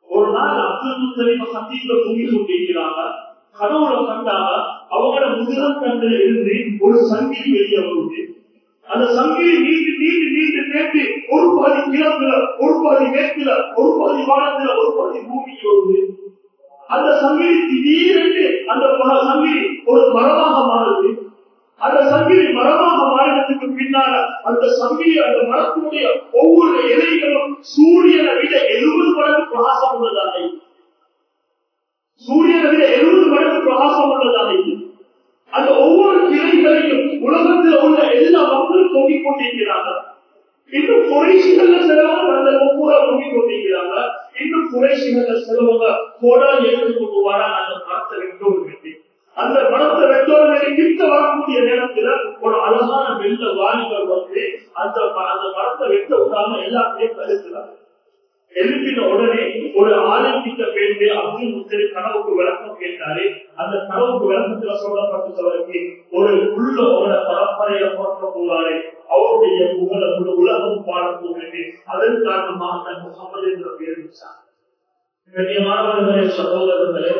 ஒரு நாள் அப்துல் முத்தலிப சத்தீப்ல தூங்கி கொண்டிருக்கிறாங்க கனவுல கண்டாங்க அவங்களோட முதலம் கண்ணில் இருந்து ஒரு சங்கிலி வெளியே வருது அந்த சங்கிலி நீண்டு நீண்டு நீண்டு நேற்று ஒரு பாதி கிழக்குல ஒரு பாதி மேற்குல ஒரு பாதி வானத்துல ஒரு பாதி பூமிக்கு வருது அந்த சங்கிலி திடீரென்று அந்த ம- சங்கிலி ஒரு மரமாக மாறுது அந்த சங்கிலி மரமாக மாறினதுக்கு பின்னால அந்த சங்கிலி அந்த மரத்தினுடைய ஒவ்வொரு இலைகளும் சூரியனை விட எழுபது மடங்கு பிரகாசம் உள்ளதாக இருக்கு. சூரியனை விட எழுபது மடங்கு பிரகாசம் உள்ளதாக இருக்கு. அந்த ஒவ்வொரு கிளைகளையும் உலகத்தில் உள்ள எல்லா மக்களும் தொங்கிக் கொண்டிருக்கிறாங்க இன்னும் குறைசிகள்ல சிலவங்க அந்த ஒவ்வொரு தொங்கிக் கொண்டிருக்கிறாங்க இன்னும் குறைசிகள்ல சிலவங்க கோடால் எடுத்து கொண்டு வராங்க அந்த மரத்தை வெட்டோடு வெட்டி அந்த மரத்தை வெட்டோடு வெட்டி கிட்ட வரக்கூடிய நேரத்துல ஒரு அழகான வெள்ள வாலிபர் வந்து அந்த ம- அந்த மரத்தை வெட்ட விடாம எல்லாத்தையும் தடுக்கிறாங்க எழுப்பின உடனே ஒரு ஆலயத்திட்ட பேருந்து அப்துல் முத்தரி கனவுக்கு விளக்கம் கேட்டாரு அந்த கனவுக்கு விளக்கத்துல சொல்லப்பட்டவருக்கு ஒரு உள்ள ஒரு பரம்பரையில பிறக்க போவாரு அவருடைய புகழ முழு உலகம் பாட போகிறது அதன் காரணமாக தன் முகமது என்ற பெயர் வச்சார் கண்ணியமானவர்களே சகோதரர்களே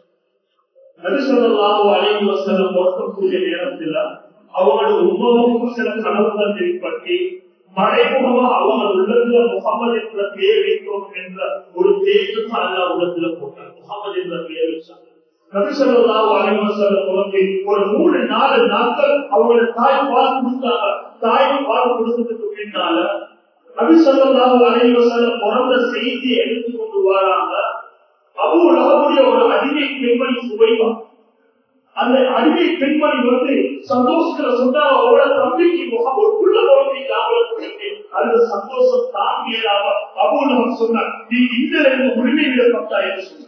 நபிசல்லாஹு அலைஹி வஸல்லம் பொருத்தக்கூடிய நேரத்தில் அவங்களோட உண்மவுக்கும் சில கனவுகள் ஏற்பட்டு மறைமுகமா அவங்க உள்ளத்துல முகமது என்ற பெயர் வைத்தோம் என்ற ஒரு தேர்தல் அல்லா உள்ளத்துல போட்டார் முகமது என்ற பெயர் வச்சாங்க நபிசல்லாஹு அலைஹி வஸல்லம் வந்து ஒரு மூணு நாலு நாட்கள் அவங்களோட தாய் பால் கொடுத்தாங்க தாய் பால் கொடுத்ததுக்கு பின்னால நபிசல்லாஹு அலைஹி வஸல்லம் பிறந்த செய்தியை எடுத்து கொண்டு வராங்க அபு லஹபுடைய ஒரு அடிமை பெண்மணி சுவைவா அந்த அடிமை பெண்மணி வந்து சந்தோஷத்துல சொன்னாங்க அவரோட தம்பிக்கு முகம் ஒரு புள்ள குழந்தைக்கு ஆவலுக்கு அந்த சந்தோஷம் தாங்கியதாக அபு லஹப் சொன்னார் நீ இந்த ரெண்டு உரிமை விடப்பட்டா என்று சொன்னார்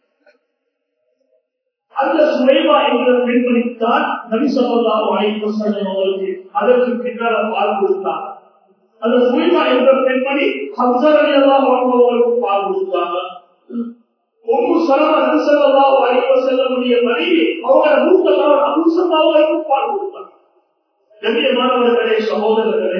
அந்த சுவைவா என்ற பெண்மணி தான் நபிசல்லா வாய்ப்பு அவர்களுக்கு அதற்கு பின்னால பால் கொடுத்தார் அந்த சுவைவா என்ற பெண்மணி ஹம்சர் அலி அல்லாஹ் அவர்களுக்கு பால் கொடுத்தாங்க ஒன்று சலம நபிசல்லா வாய்ப்பு செல்லக்கூடிய மனைவி அவங்கள மூத்த மகன் அபுசல்லாவுக்கு பால் கொடுத்தாங்க கண்ணியமானவர்களே சகோதரர்களே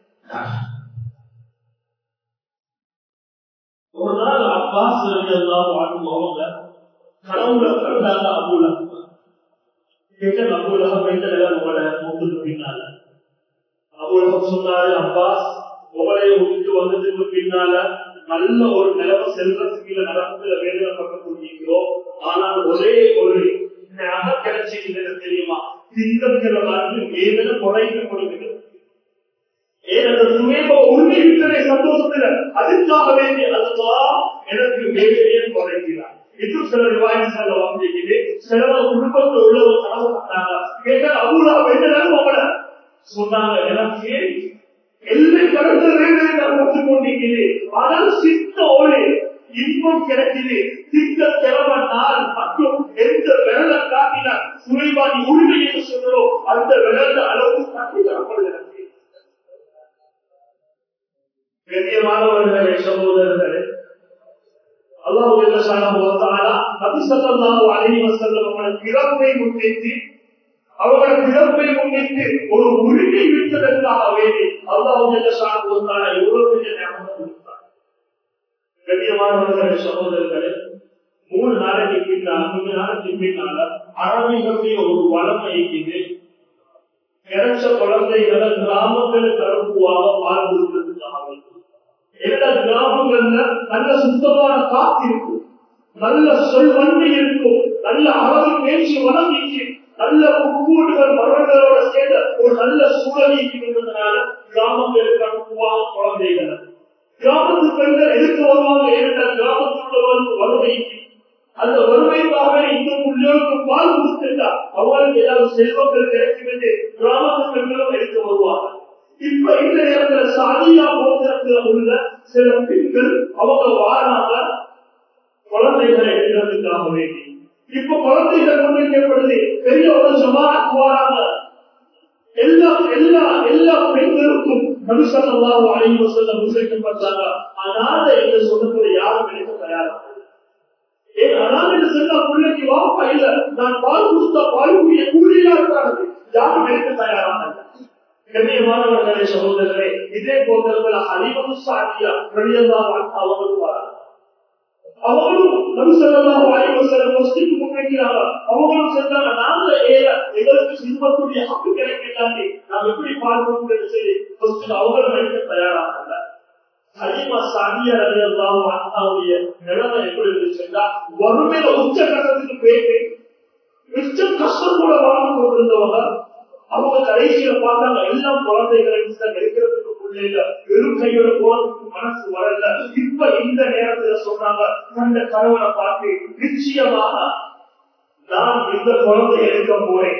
ஒரு நாள் அப்பாஸ் ரவி எல்லாம் வாழ்ந்து அவங்க கனவுல கண்டாங்க அபுலகம் கேட்ட அபுலகம் எந்த நிலம் உங்களோட மூத்துக்கு பின்னால அபுலகம் சொன்னாரு அப்பாஸ் உங்களைய விட்டு வந்ததுக்கு பின்னால நல்ல ஒரு நிலவ செல்றதுக்கு நடப்புல வேதனை பக்க கொண்டிருக்கிறோம் ஆனால் ஒரே ஒரு நகை கிடைச்சிருக்கிறது தெரியுமா திங்கட்கிழமை அன்று வேதனை குறைந்து கொடுக்கிறது ஏன் அந்த சுயம உண்மை விட்டதை சந்தோஷத்துல அதுக்காக வேண்டிய அதுதான் எனக்கு வேலையே குறைக்கிறார் இன்னும் சில விவாதங்கள் வந்திருக்குது சிலர் குடும்பத்தில் உள்ளவங்க கனவு பண்ணாங்க கேட்டா அவ்வளோ வேண்டாம் அவங்கள சொன்னாங்க எனக்கு எல்லை கடந்த வேலை நான் ஒத்துக் கொண்டிருக்கிறேன் ஆனால் சித்த ஒளி இன்பம் கிடைக்குது திட்ட கிழமை நாள் மற்றும் எந்த விரலை காட்டினார் சுவைவாதி உரிமை என்று சொல்கிறோம் அந்த விரல் அளவு காட்டி தரப்படுகிறது கண்ணியமானவர்களே சகோதரர்களே பிறப்பை முன்னிட்டு அவங்கள பிறப்பை முன்னிட்டு ஒரு உரிமை விட்டதற்காக வேண்டி அல்லாஹால எவ்வளவு பெரிய ஞாபகம் கொடுத்தார் கண்ணியமானவர்களே சகோதரர்களே மூணு நாளைக்கு பின்னால் மூணு நாளைக்கு பின்னால அரபிகளுடைய ஒரு வளமை இருக்குது கிடைச்ச குழந்தைகளை கிராமங்களுக்கு அனுப்புவாங்க பால் கொடுக்கிறதுக்காக வேண்டி எல்லா கிராமங்கள்ல நல்ல சுத்தமான காத்து இருக்கும் நல்ல சொல் வன்மை இருக்கும் நல்ல அளவு பேச்சு வளர்ச்சி நல்ல உட்கூடுகள் மரங்களோட சேர்ந்த ஒரு நல்ல சூழல் இருக்கின்றதுனால கிராமங்களுக்கு அனுப்புவாங்க குழந்தைகளை கிராமத்து பெண்கள் எதுக்கு வருவாங்க ஏனென்றால் கிராமத்தில் உள்ளவர்களுக்கு வறுமை அந்த வறுமைக்காக இன்னும் உள்ளவருக்கு பால் கொடுத்துட்டா அவங்களுக்கு ஏதாவது செல்வங்கள் கிடைக்கும் என்று கிராமத்து பெண்களும் எடுத்து வருவாங்க இப்ப இந்த நேரத்துல சாதியா போகிறதுல உள்ள சில பெண்கள் அவங்க வாராங்க குழந்தைகளை எடுக்கிறதுக்காக வேண்டி இப்ப குழந்தைகள் முன்வைக்கப்படுது பெரிய ஒரு சமாளிக்கு வராங்க எல்லா எல்லா எல்லா பெண்களுக்கும் நபிசல்லாஹு அலைஹி வஸல்லம் முன்வைக்கப்பட்டாங்க அனாத என்று சொல்லக்கூடிய யாரும் நினைக்க தயாரா ஏன் அனாத என்று சொன்னா பிள்ளைக்கு வாப்பா இல்ல நான் பால் கொடுத்தா பாலுக்குரிய கூலியா இருக்காது யாரும் நினைக்க தயாராக கண்ணியமானவர்களே சகோதரர்களே இதே போன்றவர்கள் அலிமது சாதியா வெளியதான் அவர்கள் வராங்க அவங்களும் நபிசல்லாம் வாய்வசலம் மஸ்திக்கு முன்வைக்கிறாங்க அவங்களும் சென்றாங்க நாங்க ஏற எங்களுக்கு சிறுவத்துடைய ஹக்கு கிடைக்கிறாங்க நாம் எப்படி பார்க்கக்கூடிய சரி அவங்களும் எடுக்க தயாராக ஹலிமா சாதியா ரலியல்லாஹு அன்ஹாவுடைய நிலைமை எப்படி இருந்துச்சுன்னா வறுமையில உச்ச கட்டத்துக்கு போயிட்டு மிச்சம் கஷ்டம் கூட வாழ்ந்து கொண்டிருந்தவங்க அவங்க கடைசியில பார்த்தாங்க எல்லாம் குழந்தைகளை இருக்கிறதுக்கு பிள்ளைங்க வெறும் கையோட போறதுக்கு மனசு வரல இப்ப இந்த நேரத்துல சொன்னாங்க அந்த கணவனை பார்த்து நிச்சயமாக நான் இந்த குழந்தையை எடுக்க போறேன்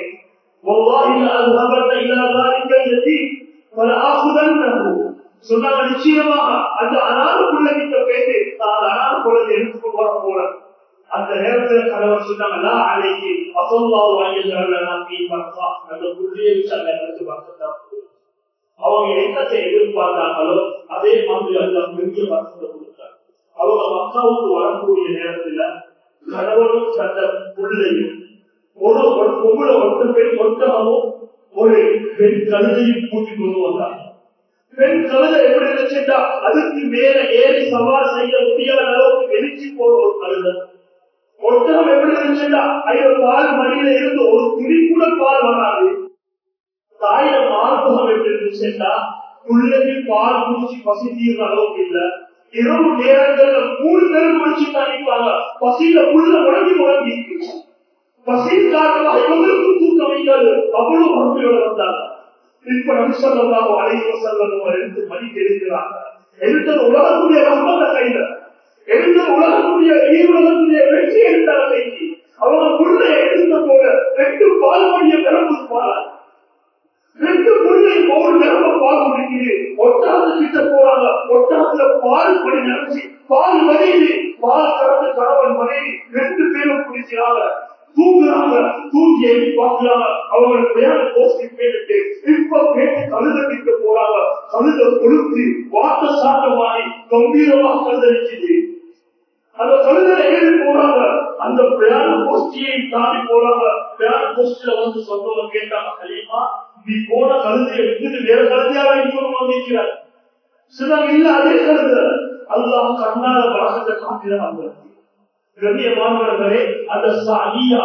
சொன்னாங்க நிச்சயமாக அந்த அனாத பிள்ளைகிட்ட பேசி நான் அனாத குழந்தை எடுத்துக்கொண்டு வர போறேன் அந்த நேரத்துல கணவர் சொன்னாங்க அன்னைக்கு அசோல்லாவு வாங்கியிருந்தாங்க அந்த புள்ளியை வச்சு அந்த இடத்துக்கு பார்த்துதான் அவங்க என்னத்தை எதிர்பார்த்தாங்களோ அதே மாதிரி அந்த பெரிய வசத்தை கொடுத்தாங்க அவங்க மக்காவுக்கு வரக்கூடிய நேரத்துல கணவனும் தந்த பிள்ளையும் ஒரு ஒரு பொம்பளை ஒட்டு பெண் ஒட்டகமும் ஒரு பெண் கழுதையும் கூட்டி கொண்டு வந்தாங்க பெண் கழுதை எப்படி இருந்துச்சுட்டா அதுக்கு மேல ஏறி சவால் செய்ய முடியாத அளவுக்கு எழுச்சி போற ஒரு கழுதை ஒட்டகம் எப்படி இருந்துச்சுட்டா ஐயோ பால் மடியில இருந்து ஒரு துணி கூட பால் வராது தாயில மார்பகம் எப்படி இருந்துச்சுன்னா பிள்ளைக்கு பால் குடிச்சு பசி தீர்ற அளவுக்கு இல்ல இரவு நேரங்கள்ல மூணு பேரும் குடிச்சு பண்ணிப்பாங்க பசியில புள்ள முடங்கி முடங்கி பசியின் காரணமாக இவங்களுக்கும் தூக்கம் வைக்காது அவ்வளவு வறுமையோட வந்தாங்க இப்ப நம்சல்லாம் அழைவ செல்வம் எடுத்து மதிக்க இருக்கிறாங்க எடுத்தது உலகத்துடைய ரத்தத்தை கையில எடுத்தது உலகத்துடைய ஈரோகத்துடைய வெற்றி எடுத்தாங்க கைக்கு அவங்க புள்ளை எடுத்த போல ரெண்டு பால் மணிய பிறப்பு பாலாங்க ரெண்டு பிள்ளை ஒரு நிலம பால் முடிக்குது ஒட்டாத கிட்ட போறாங்க ஒட்டாத்துல பால் படி நினைச்சு பால் மனைவி பால் கறந்து கணவன் மனைவி ரெண்டு பேரும் குடிக்கிறாங்க தூங்குறாங்க தூங்கி எழுதி பார்க்கிறாங்க அவங்க பிரயாண கோஷ்டி கேட்டுட்டு இப்ப கேட்டு கழுத கிட்ட போறாங்க கழுத கொழுத்து வாட்ட சாட்டமாறி கம்பீரமாக கழுதடிக்குது அந்த கழுதல ஏறி போறாங்க அந்த பிரயாண கோஷ்டியை தாண்டி போறாங்க பிரயாண கோஷ்டியில வந்து சொன்னவங்க கேட்டாங்க கலிமா நீ போன கழுதையை விட்டுட்டு வேற கழுதையாக இன்னொரு வந்திருக்கிறார் சிலர் இல்ல அதே கருது அல்லாஹ் கண்ணால வழக்கத்தை காட்டினாங்க கண்ணியமானவர்களே அந்த சாலியா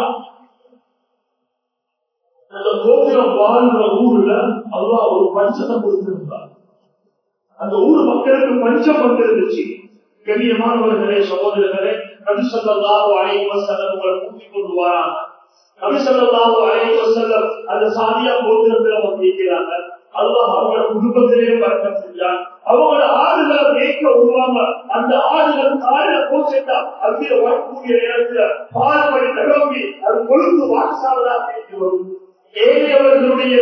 அந்த கோபுரம் வாழ்ந்த ஊர்ல அல்லாஹ் ஒரு பஞ்சத்தை கொடுத்திருந்தார் அந்த ஊர் மக்களுக்கு பஞ்சம் வந்திருந்துச்சு கண்ணியமானவர்களே சகோதரர்களே நபிசல்லாஹு அலைஹி வஸல்லம் உங்களை கூட்டிக் கொண்டு வராங்க நபிசல்லாஹு அலைஹி வஸல்லம் அந்த சாதியா கோத்திரத்துல வந்து இருக்கிறாங்க அல்லாஹ் அவங்களோட குடும்பத்திலேயே பறக்க செஞ்சான் அவங்களோட ஆடுகளை மேய்க்க வருவாங்க அந்த ஆடுகள் காலையில போச்சுட்டா அங்கே வரக்கூடிய நேரத்துல பால் படி தகவி அது கொழுந்து வாசாவதா பேசி வரும் ஏழையவர்களுடைய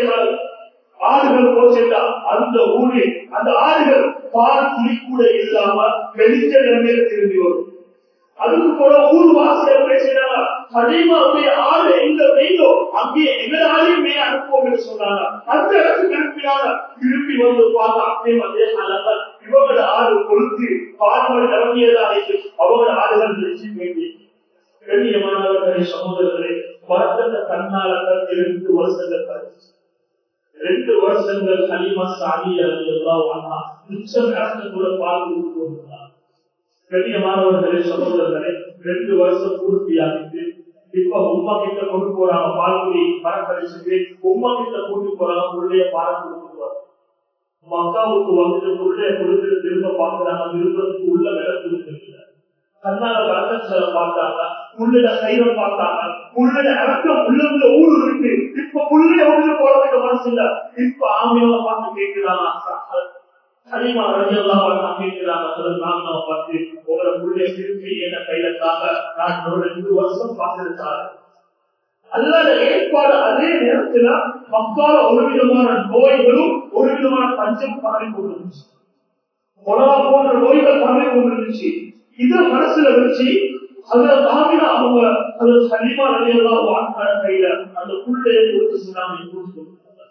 ஆடுகள் போச்சுட்டா அந்த ஊரில் அந்த ஆடுகள் பால் துளி கூட இல்லாம வெளிச்ச நிலைமையில திரும்பி வரும் அதுக்கு போல ஊர் வாசல பேசினாங்க கனிமாவுடைய ஆடு எங்க வெயிலோ அங்கே எங்க ஆளையும் மே அனுப்புவோம் என்று சொன்னாங்க அந்த இடத்துக்கு அனுப்பினாங்க திரும்பி வந்து பார்த்து அப்படியே அதே அளவு இவங்களோட ஆடு கொளுத்து பால்மொழி இறங்கியதாக அவங்களோட ஆடுகள் நிறுத்தி வேண்டி கண்ணியமானவர்களே சகோதரர்களே வரத்தந்த கண்ணால ரெண்டு வருஷங்கள் கழிச்சு ரெண்டு வருஷங்கள் ஹலிமா சாதி எல்லாம் மிச்சம் இடத்துல கூட பால் கொடுத்து வந்தாங்க கண்ணியமானவர்களே சகோதரர்களே ரெண்டு வருஷம் பூர்த்தியாகிட்டு இப்ப உமா கிட்ட கொண்டு போறாங்க பால்குடி மரக்கடிச்சுட்டு உமா கிட்ட கூட்டு போறாங்க உள்ளே பால் கொடுத்து மக்காவுக்கு வந்துட்டு உள்ளே கொடுத்துட்டு திரும்ப பாக்குறாங்க விருப்பத்துக்கு உள்ள விலை கொடுத்துருக்கல கண்ணால வரதட்சணை பார்த்தாங்க உள்ளிட சைவம் பார்த்தாங்க உள்ளிட இறக்கம் உள்ளுள்ள ஊரு இருக்கு இப்ப உள்ளே உள்ள போறதுக்கு மனசு இல்ல இப்ப ஆமையோட பார்த்து கேட்கிறாங்க அதிகமா ரஜெல்லாம் கேட்கிறாங்க நாங்க பார்த்து உங்களை உள்ளே திருப்பி என்ன கையில தாங்க நான் ரெண்டு வருஷம் பார்த்திருக்காரு அல்லாத ஏற்பாடு அதே நேரத்துல மக்கால ஒரு விதமான நோய்களும் ஒரு விதமான பஞ்சம் பரவி கொண்டிருந்துச்சு கொலவா போன்ற நோய்கள் பரவி கொண்டிருந்துச்சு இத மனசுல வச்சு அதுல தாமினா அவங்க அது சனிமா ரஜெல்லாம் வாழ்க்கான கையில அந்த புள்ளையை கொடுத்து சுனாமி கொடுத்து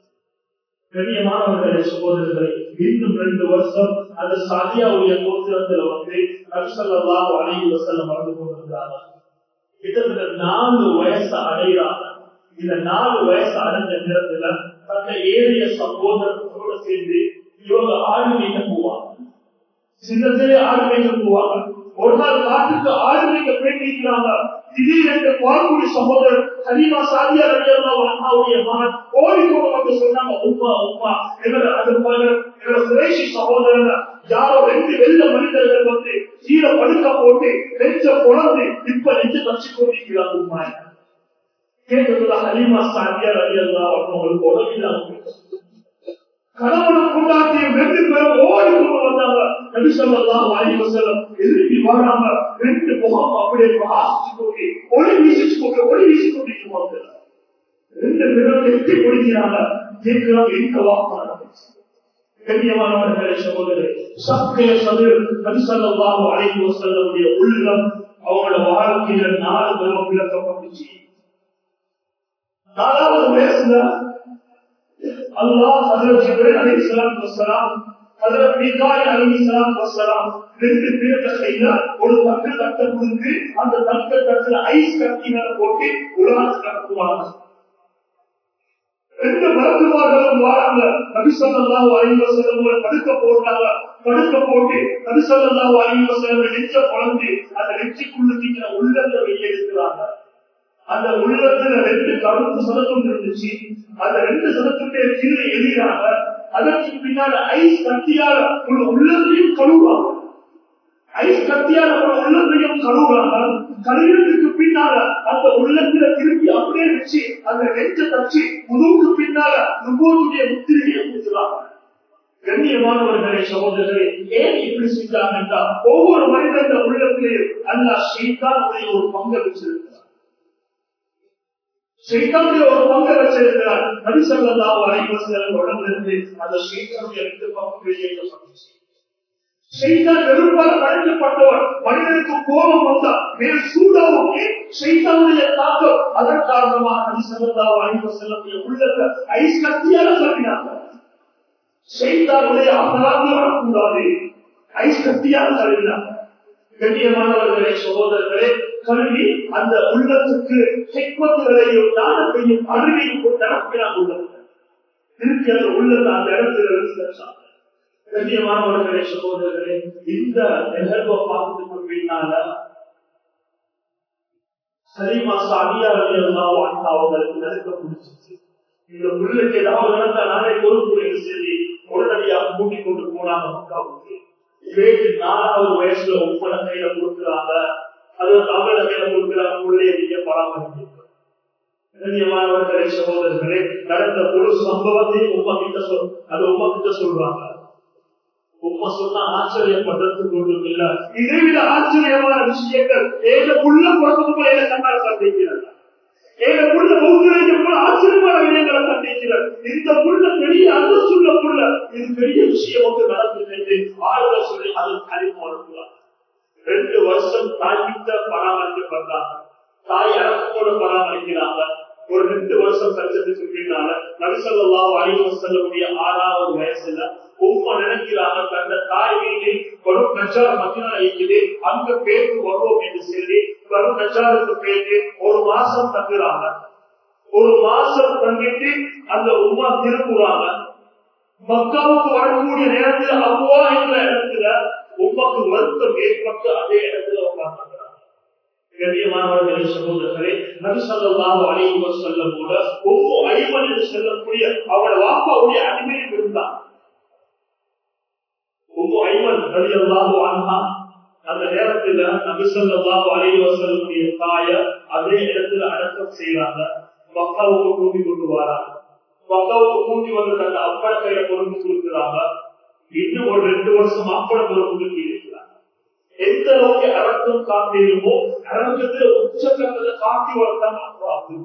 கண்ணியமானவர்களே சகோதரர்களே இன்னும் ரெண்டு வருஷம் அந்த சாதியாவுடைய கோத்திரத்துல வந்து நபிசல்லாஹு அலைஹி வஸல்லம் வந்து கொண்டிருந்தாங்க கிட்டத்தட்ட நாலு வயசு அடைகிறாங்க இந்த நாலு வயசு அடைஞ்ச நேரத்துல தன்னை ஏறிய சகோதரத்தோட சேர்ந்து இவங்க ஆடு மேய்க்க போவாங்க சின்னத்திலே ஆடு மேய்க்க போவாங்க ஒரு நாள் காட்டுக்கு ஆடு வைக்க பேட்டிருக்கிறாங்க திடீரென்று பார்க்குடி சகோதரர் ஹலீமா சாதியா ரலியல்லாஹு அன்ஹாவுடைய மகன் ஓடி போக வந்து சொன்னாங்க உம்மா உம்மா எங்களை அது பாருங்க எங்களை குறைஷி சகோதரர் யாரோ ரெண்டு வெள்ள மனிதர்கள் வந்து கீழே படுக்க போட்டு நெஞ்ச குழந்து இப்ப நெஞ்சு தச்சு கொண்டிருக்கிறாங்க உம்மா கேட்டதுல ஹலீமா சாதியா ரலியல்லாஹு அன்ஹாவுக்கு உடம்பில்லாம கணவனும் கொண்டாட்டியும் ரெண்டு பேரும் ஓடி கொண்டு வந்தாங்க நபி ஸல்லல்லாஹு அலைஹி வஸல்லம் எதிர்த்து வராம ரெண்டு முகம் அப்படியே வாசிச்சு கொண்டு ஒளி வீசிச்சு கொண்டு ஒளி வீசி கொண்டிருக்கிறாங்க ரெண்டு பேரும் எட்டி முடிக்கிறாங்க கேட்கிறாங்க எங்க வாப்பாங்க கண்ணியமானவர்களே சகோதரே சத்திய சதுர் நபி ஸல்லல்லாஹு அலைஹி வஸல்லமுடைய உள்ளம் அவங்களோட வாழ்க்கையில நாலு தரம் விளக்கப்பட்டுச்சு நாலாவது வயசுல அல்லாஹ் ஹஜரத் ஜிப்ரீல் அலைஹிஸ்ஸலாத்து வஸ்ஸலாம் ஹஜரத் மீகாயில் அலைஹிஸ்ஸலாத்து வஸ்ஸலாம் ரெண்டு பேர்த்த கையில ஒரு தட்டு தட்டை கொடுத்து அந்த தட்டு தட்டுல ஐஸ் கட்டிகளை போட்டு உலகத்தை கடத்துவாங்க ரெண்டு மருத்துவர்களும் வாராங்க நபிசல்லாஹு அலைஹி வஸல்லம் படுக்க போடுறாங்க படுக்க போட்டு நபிசல்லாஹு அலைஹி வஸல்லம் நெஞ்ச குழந்தை அந்த நெஞ்சுக்குள்ள தீக்கிற உள்ளத்தை வெளியே எடுக்கிறாங்க அந்த உள்ளத்துல ரெண்டு கருப்பு சதக்கம் இருந்துச்சு அந்த ரெண்டு சதக்கத்தை கீழே எதிராக அதற்கு பின்னால ஐஸ் கத்தியால உள்ள உள்ளத்தையும் கழுவுறாங்க ஐஸ் கத்தியால உள்ள உள்ளத்தையும் கழுவுறாங்க கழுவினத்துக்கு பின்னால அந்த உள்ளத்துல திருப்பி அப்படியே வச்சு அந்த நெஞ்ச தச்சு முதுகுக்கு பின்னால நுகோருடைய முத்திரையை ஊற்றுறாங்க கண்ணியமானவர்களே சகோதரர்களே ஏன் இப்படி செஞ்சாங்க என்றால் ஒவ்வொரு மனிதன் உள்ளத்திலேயும் அல்லா செய்தான் ஒரு பங்கு வச்சிருக்கிறார் ஷைத்தானுடைய ஒரு பங்கை வச்சிருக்கிறார் நபிசல்லாஹு அலைஹி வஸல்லம் உடம்பிலிருந்து அந்த ஷைத்தானுடைய ரெண்டு பங்கு வெளியேற்றப்பட்டுச்சு ஷைத்தான் வெறுப்பால் அழைக்கப்பட்டவர் மனிதனுக்கு கோபம் வந்தா மேல் சூடாவுக்கு ஷைத்தானுடைய தாக்கம் அதன் காரணமாக நபிசல்லாஹு அலைஹி வஸல்லம் உள்ளத்தை ஐஸ் கத்தியால தள்ளினாங்க ஷைத்தானுடைய அபராதி வரக்கூடாது ஐஸ் கத்தியால தள்ளினாங்க கண்ணியமானவர்களே சகோதரர்களே கல்வி அந்த உள்ளத்துக்கு ஹெக்மத்துகளையும் ஞானத்தையும் அறிவையும் கொண்டு அனுப்பினார் உள்ளது திருப்பி அந்த உள்ளத்தை அந்த இடத்துல வச்சாங்க கண்ணியமானவர்களே சகோதரர்களே இந்த நிகழ்வை பார்த்ததுக்கு பின்னால சரிமா சாமியா எல்லாம் அவங்களுக்கு நடக்க பிடிச்சிச்சு இந்த உள்ளத்தை ஏதாவது நடந்தா நாளை பொறுப்பு சரி உடனடியாக கூட்டிக் கொண்டு போனாங்க மக்காவுக்கு ஏழு நாலாவது வயசுல ஒப்பன கையில கொடுக்குறாங்க அது தமிழ கையில கொடுக்குறாங்க உள்ளே நீங்க பராமரிக்க கண்ணியமானவர்களே சகோதரர்களே நடந்த ஒரு சம்பவத்தையும் உமா கிட்ட சொல் அது உமா கிட்ட சொல்றாங்க உமா சொன்னா ஆச்சரியப்படுறதுக்கு ஒன்றும் இல்ல இதை விட ஆச்சரியமான விஷயங்கள் ஏழு உள்ள பிறந்தது போல என்ன கண்ணால் சந்திக்கிறாங்க ஏழு உள்ள பௌத்தரைக்கு போல ஆச்சரியமான விஷயங்களை சந்திக்கிறார் இந்த புள்ள பெரிய அந்த சொல்ல புள்ள இது பெரிய விஷயம் ஒன்று நடந்தது ஆளுநர் சொல்லி அது அறிவு அனுப்புவார் ரெண்டு வருஷம் தாய்கிட்ட பராமரிக்கப்படுறாங்க தாய் அரசோட பராமரிக்கிறாங்க ஒரு ரெண்டு வருஷம் கழிச்சதுக்கு பின்னால நரிசல்லாம் அழிவு செல்லக்கூடிய ஆறாவது வயசுல உண்மை நினைக்கிறாங்க தந்த தாய் வீட்டில் வரும் நச்சார் மத்தினா இருக்குது அங்க பேருக்கு வருவோம் என்று சொல்லி வரும் நச்சாருக்கு பேருக்கு ஒரு மாசம் தங்குறாங்க ஒரு மாசம் தங்கிட்டு அந்த உமா திரும்புறாங்க மக்காவுக்கு வரக்கூடிய நேரத்தில் அவ்வா என்ற இடத்துல உமாக்கு வருத்தம் ஏற்பட்டு அதே இடத்துல உட்கார்ந்தாங்க கண்ணியமானவர்களே சகோதரர்களே நபிசல்லாஹு அலைஹி வஸல்லம் கூட ஒவ்வொரு ஐமன் என்று சொல்லக்கூடிய அவளோட வாப்பாவுடைய அடிமையில் இருந்தான் ஒவ்வொரு ஐமன் ரலியல்லாஹு அன்ஹா அந்த நேரத்துல நபிசல்லாஹு அலைஹி வஸல்லமுடைய தாய அதே இடத்துல அடக்கம் செய்யறாங்க மக்காவுக்கு கூட்டி கொண்டு வராங்க மக்காவுக்கு கூட்டி வந்து தந்த அப்பட கையில பொறுப்பு கொடுக்குறாங்க இன்னும் ஒரு ரெண்டு வருஷம் அப்பட பொறுப்பு இருக்கிறாங்க எந்த அளவுக்கு அரக்கம் காட்டிலுமோ அரங்கத்துல உச்சக்கத்துல காட்டி வளர்த்தாங்க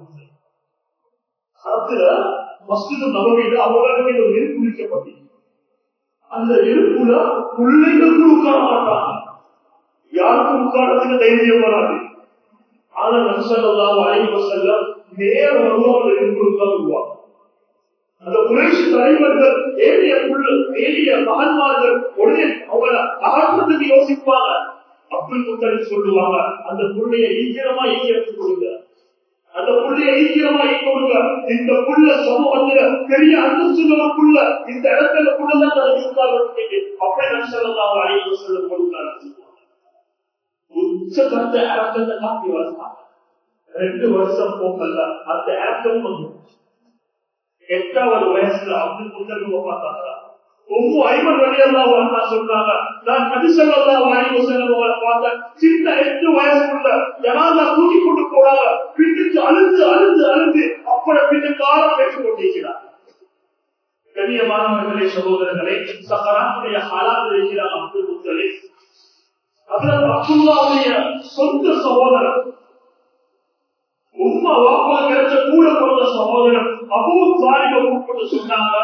அதுல மஸ்ஜிது நபவியில அவர்களுக்கு ஒரு நெருப்பு விதிக்கப்பட்டது அந்த நெருப்புல பிள்ளைகளுக்கு உட்கார மாட்டாங்க யாருக்கும் உட்காரத்துக்கு தைரியம் வராது ஆனா நம்சல்லாம் அழைவ செல்ல நேர வருவாங்க நெருப்பு உட்காருவாங்க அந்த புரட்சி தலைவர்கள் ஏறிய புள்ள ஏறிய மகன்மார்கள் உடனே அவங்கள அகற்றத்துக்கு யோசிப்பாங்க அப்துல் முத்தலிப் சொல்லுவாங்க அந்த புள்ளைய ஈக்கிரமா ஈக்கிறதுக்கு கொடுங்க அந்த புள்ளைய ஈக்கிரமா ஈ கொடுங்க இந்த புள்ள சமூகத்துல பெரிய அந்தஸ்துள்ள புள்ள இந்த இடத்துல புள்ளதான் இருக்காங்க அப்படி நம்சல்லாம் அழைவு சொல்ல கொடுக்காங்க உச்சக்கட்ட இறக்கத்தை காட்டி வளர்த்தாங்க ரெண்டு வருஷம் போகல அந்த இறக்கம் வந்து எட்டாவது வயசுல அப்துல் முத்தலிப பார்த்தாங்க ஒவ்வொரு ஐம்பது வழியெல்லாம் வந்தா சொல்றாங்க நான் நபிசல்லா வாங்கி செல்ல பார்த்த சின்ன எட்டு வயசுக்குள்ள ஜனாதா தூக்கி கொண்டு போனாங்க பின்னுக்கு அழுந்து அழுந்து அழுந்து அப்பட பின்னு காலம் பேசிக் கொண்டிருக்கிறார் கண்ணியமானவர்களே சகோதரர்களே சகராத்துடைய ஹாலாத் இருக்கிறார் அப்துல் முத்தலிப் அதில் அப்துல்லாவுடைய சொந்த சகோதரர் உண்மை வாப்பா கிடைச்ச கூட பிறந்த சகோதரர் அபூ சாலிப கூப்பிட்டு சொன்னாங்க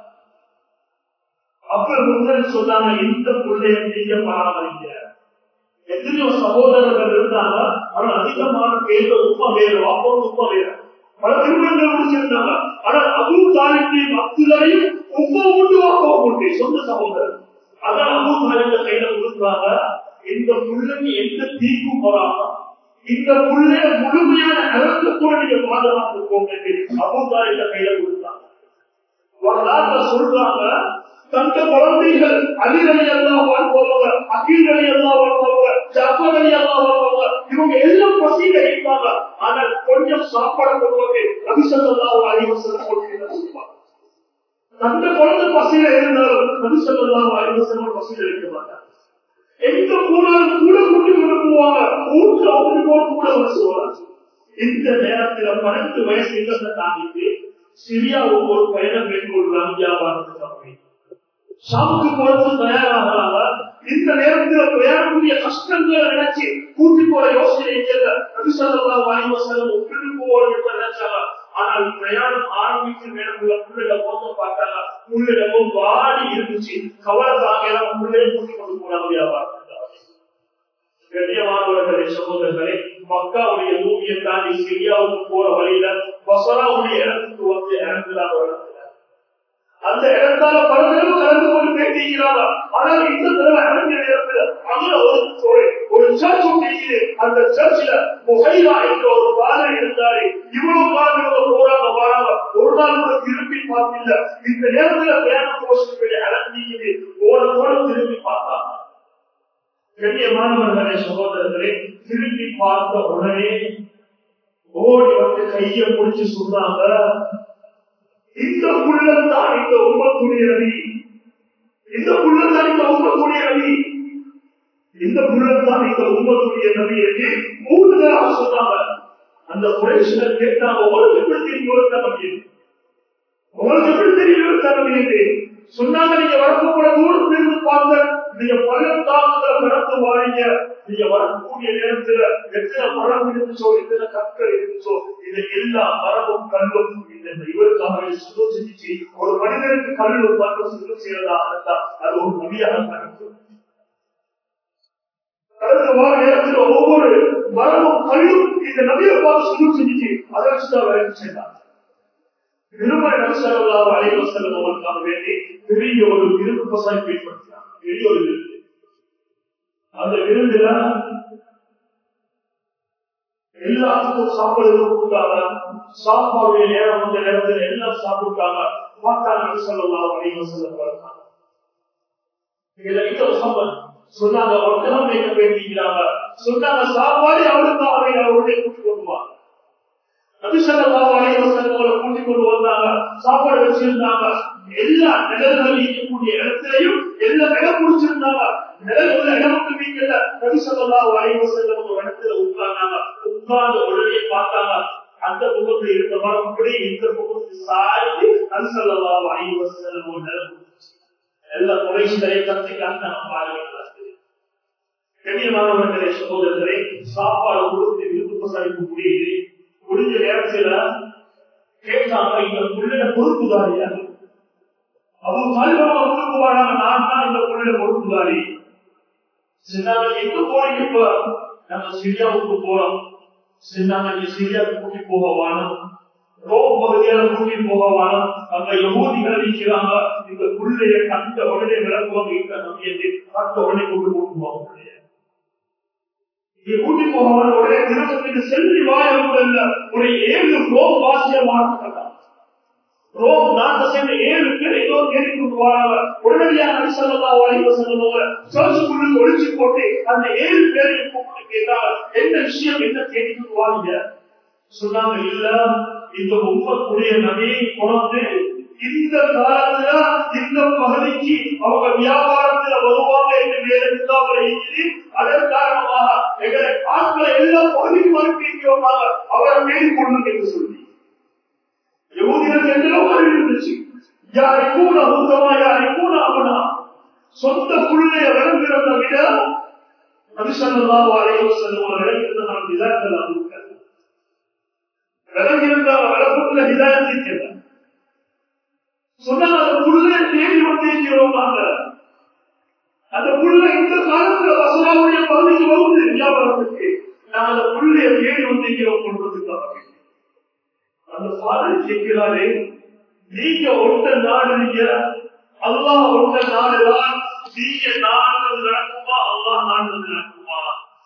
அப்புறம் முன்னே சொன்னாங்க இந்த பிள்ளைய நீங்க பராமரிக்க எத்தனையோ சகோதரர்கள் இருந்தாங்க ஆனா அதிகமான பேர் உப்பா வேறு வாப்போடு உப்பா வேறு பல திருமணங்கள் முடிச்சிருந்தாங்க ஆனா அபூ தாலிபையும் அப்துல்லையும் உப்பா உண்டு வாப்பா உண்டு சொந்த சகோதரர் அதான் அபூ தாலிப கையில கொடுக்குறாங்க இந்த பிள்ளைக்கு எந்த தீக்கும் வராம இந்த புள்ளைய முழுமையான இறக்கத்தோடு நீங்க பாதுகாத்துக்கோங்க அபூதாரில கையில கொடுத்தாங்க வரலாற்ற சொல்றாங்க தந்த குழந்தைகள் அலிரலி எல்லாம் வாழ்பவங்க அகிலி எல்லாம் வாழ்பவங்க ஜப்பரலி எல்லாம் வாழ்பவங்க இவங்க எல்லாம் பசியில இருப்பாங்க ஆனால் கொஞ்சம் சாப்பாடு கொள்வது ரவிசல்லாம் அறிவசனம் கொடுப்பாங்க தந்த குழந்தை பசியில இருந்தாலும் ரவிசல்லாம் அறிவசனம் பசியில இருக்க மாட்டாங்க எங்க போனாலும் கூட கூட்டி கொண்டு போவாங்க ஊற்று அவங்களோடு கூட வருவாங்க இந்த நேரத்துல பன்னெண்டு வயசு இருக்கிறத தாண்டிட்டு சிரியாவுக்கு ஒரு பயணம் மேற்கொள்றாங்க வியாபாரத்துக்கு அப்படி ஷாமுக்கு போறது தயாராகிறாங்க இந்த நேரத்துல பிரயாணக்கூடிய கஷ்டங்களை நினைச்சு கூட்டி போற யோசனை ரவிசல்லா வாயுவசலம் ஒப்பிட்டு போவோம் நினைச்சாங்க ஆனால் பிரயாணம் ஆரம்பிச்சு நேரத்துல புள்ளிட போக பார்த்தாங்க புள்ளிடமும் வாடி இருந்துச்சு கவலை தாங்க புள்ளைய கூட்டி கொண்டு போனாங்க வியாபாரத்துக்கு கண்ணியமானவர்களே சகோதரர்களே மக்காவுடைய பூமியை தாண்டி சிரியாவுக்கு போற வழியில பசராவுடைய இடத்துக்கு வந்து இறங்குறாங்க அந்த இடத்தால பல பேரும் கலந்து கொண்டு பேசிக்கிறாங்க ஆனால் இந்த தடவை இறங்கிய நேரத்தில் அங்க ஒரு ஒரு ஒரு சர்ச் ஒட்டிக்குது அந்த சர்ச்சில் முகைலா என்ற ஒரு பாதை இருந்தாரு இவ்வளவு காலம் இவங்க போறாங்க வராங்க ஒரு நாள் கூட திரும்பி பார்த்தில்ல இந்த நேரத்துல வேற போஸ்ட் இறங்கிக்குது போன போல திரும்பி பார்த்தாங்க கண்ணியமானவர்களே சகோதரர்களே திரும்பி பார்த்த உடனே ஓடி வந்து கைய முடிச்சு சொன்னாங்க இந்த புள்ளத்தான் இந்த உண்மத்துடைய நபி இந்த புள்ளத்தான் இந்த உண்மத்துடைய நபி இந்த புள்ளத்தான் இந்த உண்மத்துடைய நபி என்று மூணு தடவை சொன்னாங்க அந்த குறைசினர் கேட்டாங்க உங்களுக்கு எப்படி தெரியும் ஒரு நபி உங்களுக்கு எப்படி தெரியும் ஒரு நபி என்று சொன்னாங்க நீங்க வரக்கூடிய தூரத்தில் இருந்து பார்த்த நீங்க பள்ளம் தாக்குதல நடந்து வாரீங்க நீங்க வரக்கூடிய நேரத்துல எத்தனை மரம் இருந்துச்சோ எத்தனை கற்கள் இருந்துச்சோ இது எல்லா மரமும் கல்லும் இந்த இவருக்காக சுத்தம் செஞ்சு ஒரு மனிதனுக்கு கல்லு பார்த்து சுத்தம் செய்யறதாக இருந்தா அது ஒரு நபியாக கணக்கு கடந்த வார நேரத்தில் ஒவ்வொரு மரமும் கல்லும் இந்த நபியை பார்த்து சுத்தம் செஞ்சுச்சு அதை வச்சுதான் வேலை செய்யலாம் திருமண நபிசல்லாஹ் அலைவசல்லம் அவர்களுக்காக வேண்டி பெரிய ஒரு விருது பசாய் ஏற்படுத்தினார் பெரிய ஒரு விருது அந்த விருதுல எல்லாத்துக்கும் சாப்பாடு கொடுத்தாங்க சாப்பாடுடைய நேரம் வந்த நேரத்தில் எல்லாம் சாப்பிட்டாங்க பார்த்தா நபிசல்லாஹ் அலைவசல்லம் வளர்த்தாங்க இதுல இந்த முகமது சொன்னாங்க ஒரு கிழமை பேசிக்கிறாங்க சொன்னாங்க சாப்பாடு அவருக்காக அவருடைய கூட்டி கொண்டு வாங்க கூட்டி கொண்டு வந்தாங்க சாப்பாடு வச்சிருந்தாங்க எல்லா நிழல்கள் இருக்கக்கூடிய இடத்திலையும் எல்லா இடம் முடிச்சிருந்தாங்க நிழல் உள்ள இடமுக்கு வீக்கல நபிசல்லா வரைவ செல்லும் ஒரு இடத்துல உட்கார்ந்தாங்க உட்கார்ந்து உடனே பார்த்தாங்க அந்த முகத்தில் இருந்த மரம் அப்படி இந்த முகத்தில் சாய்ந்து நபிசல்லா வரைவ செல்லும் ஒரு நிலம் எல்லா குறைசிகளையும் கத்திக்காக நம்ம பாருங்க கண்ணியமானவர்களே சகோதரர்களே சாப்பாடு கொடுத்து விருப்ப சரிப்பு முடியுது முடிஞ்ச நேரத்துல கேட்டாங்க இந்த புள்ளிட பொறுப்புதாரியா அவங்க மறுபடியும் ஒன்றுக்கு வராங்க நான் தான் இந்த புள்ளிட பொறுப்புதாரி சின்னாங்க எங்க போறீங்க இப்ப நம்ம சிரியாவுக்கு போறோம் சின்னாங்க நீ சிரியாவுக்கு கூட்டி போக வானம் ரோம் பகுதியால கூட்டி போக வானம் அங்க யகூதிகள் இருக்கிறாங்க இந்த புள்ளைய கண்ட உடனே விளக்குவாங்க இந்த நம்பியத்தை கண்ட உடனே கொண்டு போட்டுவாங்க கூட்டி போகவன் உடனே திருமணத்துக்கு செல்வி வாயில் இல்ல ஒரு ஏழு ரோம் வாசிய மாற்றப்பட்டான் ரோம் நாட்டை சேர்ந்த ஏழு பேர் ஏதோ தேடி கொண்டு வராங்க உடனடியாக நபிசல்லா வரைவ செல்லுவாங்க சர்ச்சுக்குள்ள ஒழிச்சு போட்டு அந்த ஏழு பேரையும் கூப்பிட்டு கேட்டாங்க என்ன விஷயம் என்ன தேடி கொண்டு வாங்க சொன்னாங்க இல்ல இந்த உம்மத்துடைய நபியை கொண்டு இந்த காலத்துல இந்த பகுதிக்கு அவங்க வியாபாரத்துல வருவாங்க என்று வேற இருந்தாமல் இருக்குது அதன் காரணமாக எங்களை ஆட்களை எல்லா பகுதிக்கும் அனுப்பிக்கிறோம் அவரை தேடி கொண்டு என்று சொல்லி யகுதிகளுக்கு எல்லாம் அறிவு இருந்துச்சு யாரை கூட உத்தமா யாரை கூட அவனா சொந்த புள்ளைய விளங்குறத விட நபிசல்லா அலைவ செல்லும் விளங்குறத நாம் விதாக்கள் விளங்கிருந்த விளக்குள்ள விதாயத்திற்கு சொன்னால் அந்த புள்ளை தேடி வந்திருக்கிறோம் நாங்கள் அந்த புள்ள இந்த காலத்துல வசனாவுடைய பகுதிக்கு வந்து வியாபாரத்துக்கு நான் அந்த புள்ளைய தேடி வந்திருக்கிறோம் கொள்வதற்காக அந்த ஃபாதர் கேட்கிறாரே நீங்க ஒட்ட நாடுறீங்க அல்லாஹ் ஒட்ட நாடுதான் நீங்க நாடுறது நடக்குமா அல்லாஹ் நாடுறது நடக்குமா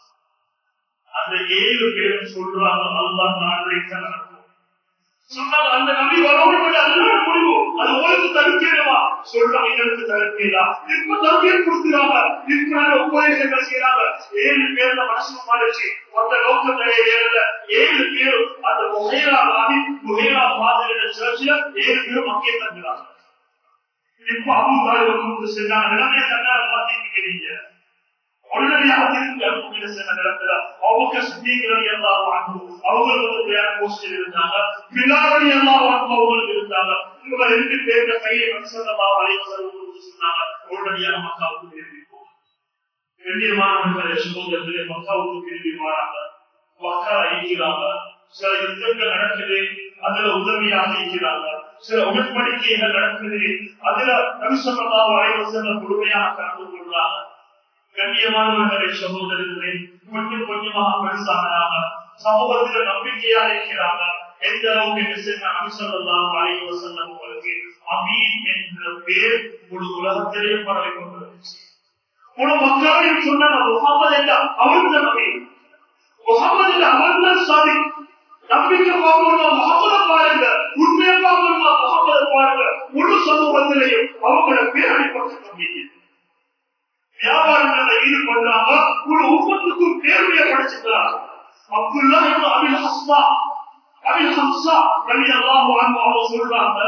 அந்த ஏழு பேரும் சொல்றாங்க அல்லாஹ் நாடுறீங்க நடக்கும் சொன்னாங்க அந்த நபி வரவங்க அதனால முடிவு அது உங்களுக்கு தடுக்கிறவா சொல்றாங்க எங்களுக்கு தடுக்கலாம் இப்ப தகுதியை கொடுக்குறாங்க இப்ப உபதேசங்கள் செய்யறாங்க ஏழு பேர்ல மனசு மாறிச்சு அந்த நோக்கத்தை ஏழு ஏழு பேரும் அந்த முகைரா மாதிரி முகைரா மாதிரி சர்ச்சில் ஏழு பேரும் அங்கே தங்குறாங்க இப்ப அவங்க கூப்பிட்டு செஞ்சாங்க நிலைமையை தன்னால மாத்திக்கிறீங்க உடனடியாக திரும்பி அனுப்புகிற சில நேரத்துல அவங்க சித்திகள் எல்லாம் வாங்கும் அவங்களுக்கு வந்து வேற போஸ்டில் இருந்தாங்க பின்னாடி எல்லாம் வாங்கும் அவங்களுக்கு இருந்தாங்க இவங்க ரெண்டு பேருக்க கையை மனுஷனமா வளைவு சொன்னாங்க உடனடியாக மக்காவுக்கு திரும்பி கண்ணியமானவர்களை சமூகத்திலே மக்காவுக்கு திரும்பி வராங்க மக்கா அழிக்கிறாங்க சில யுத்தங்கள் நடக்குது அதுல உதவியாக இருக்கிறாங்க சில உடன்படிக்கைகள் நடக்குது அதுல நபிசல்லா வளைவசங்க முழுமையாக கலந்து கொள்றாங்க கண்ணியமானவர்களை சகோதரர்களே கொஞ்சம் கொஞ்சமாக பெருசாகிறாங்க சமூகத்தில் நம்பிக்கையா இருக்கிறாங்க எந்த அளவுக்கு என்ன செய்ய அபிசல்லாம் அலைவ செல்லம் உங்களுக்கு அமீன் என்ற பேர் முழு உலகத்திலேயே பரவி கொண்டிருந்துச்சு முழு மக்களையும் சொன்னாங்க முகமது என்ற அவர்தான் அமீன் முகமது என்ற அவர்தான் சாதி நம்பிக்கை பார்க்கணுமா முகமது பாருங்க உண்மையை பார்க்கணுமா முகமது பாருங்க முழு சமூகத்திலையும் அவங்களோட பேர் அடிப்பட்டு நம்பிக்கை வியாபாரங்கள்ல ஈடுபடுறாங்க ஒரு ஒவ்வொன்றுக்கும் தேர்வையை படிச்சுக்கிறாங்க அப்துல்லா இவங்க அபில் ஹஸ்மா அபில் ஹம்சா ரவி அல்லாஹ் அவங்க சொல்றாங்க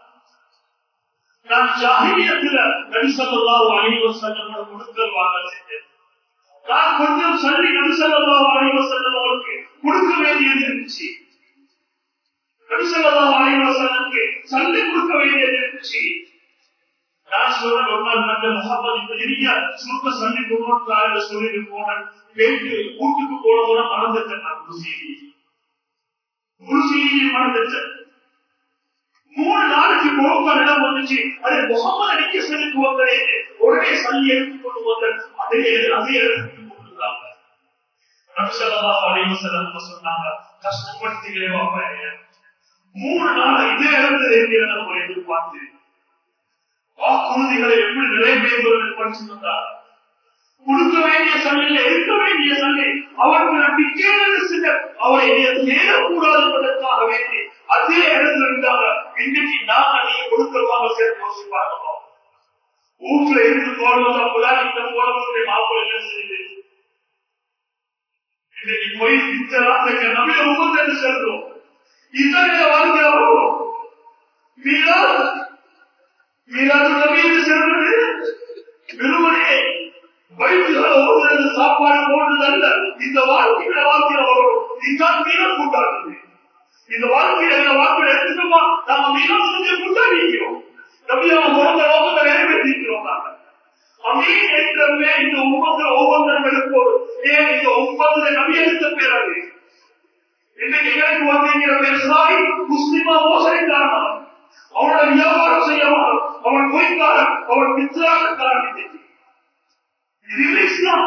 நான் ஜாகிரியத்துல நபிசல்லாஹு அலைஹி வஸல்லம் கொடுக்கல் வாங்க செஞ்சேன் நான் கொஞ்சம் சல்லி நபிசல்லாஹு அலைஹி வஸல்லம் அவருக்கு கொடுக்க வேண்டியது இருந்துச்சு நபிசல்லாஹு அலைஹி வஸல்லம்க்கு சல்லி கொடுக்க வேண்டியது இருந்துச்சு நான் சொல்றேன் ஒரு நாள் நல்ல முகமது இப்ப நிறைய சுருக்க சண்டை கொண்டு சொல்லிட்டு போனேன் பேருக்கு வீட்டுக்கு போனவங்க மறந்துட்டேன் நான் குரு செய்தி குரு செய்தியை மறந்துட்டேன் மூணு நாளைக்கு முழுக்க நிலம் வந்துச்சு அது முகமது அடிக்க செலுத்து வந்தே உடனே சல்லி எடுத்து கொண்டு வந்த அதே அதே எடுத்து கொண்டிருந்தாங்க நபிசல்லா அலைவசல்லம் சொன்னாங்க கஷ்டப்படுத்துகிறே வாப்பா மூணு நாள் இதே இடத்துல இருக்கிற நம்ம எதிர்பார்த்து வாக்குறுதிகளை எப்படி நிறைவேற்றுவது படிச்சிருந்தார் கொடுக்க வேண்டிய சண்டையில இருக்க வேண்டிய சண்டை அவர்கள் நம்பிக்கை அவரை தேடக்கூடாது என்பதற்காக வேண்டி அதே இடத்துல இருந்தாங்க இன்னைக்கு நாங்க நீங்க கொடுக்கறவாங்க சேர்த்து யோசிச்சு பார்க்கணும் வீட்டுல இருந்து போடுவது அப்பதான் இந்த போடுவதை மாப்பிள்ளை என்ன செய்யுது இன்னைக்கு போய் இந்த ராத்திரிக்கு நம்பிக்கை முப்பத்தி செல்றோம் இத்தகைய வாழ்க்கை வரும் மீரா மீராது நபியை செல்வது வெறுமனே வயிற்றுகளை ஓடுறது சாப்பாடு போடுறது அல்ல இந்த வாழ்க்கையில வாழ்க்கையில வரும் இதுதான் மீன கூட்டாடுறது இந்த வாழ்க்கையில இந்த வாழ்க்கையில எடுத்துக்கோமா நாம மீன முடிஞ்ச கூட்டாடிக்கிறோம் நபியாம பிறந்த நோக்கத்தை நிறைவேற்றிக்கிறோம் நாங்க அமீன் என்றே இந்த உம்மத்துல ஒவ்வொன்றும் எடுப்போம் ஏன் இந்த உம்மத்துல நபி எடுத்த பேராது இன்னைக்கு எங்களுக்கு வந்திருக்கிற பேர் சாரி முஸ்லிமா மோசடிக்காரன் அவனோட வியாபாரம் செய்யவான் அவன் பொய்க்காரன் அவன் மித்திராக்காரன் இது இஸ்லாம்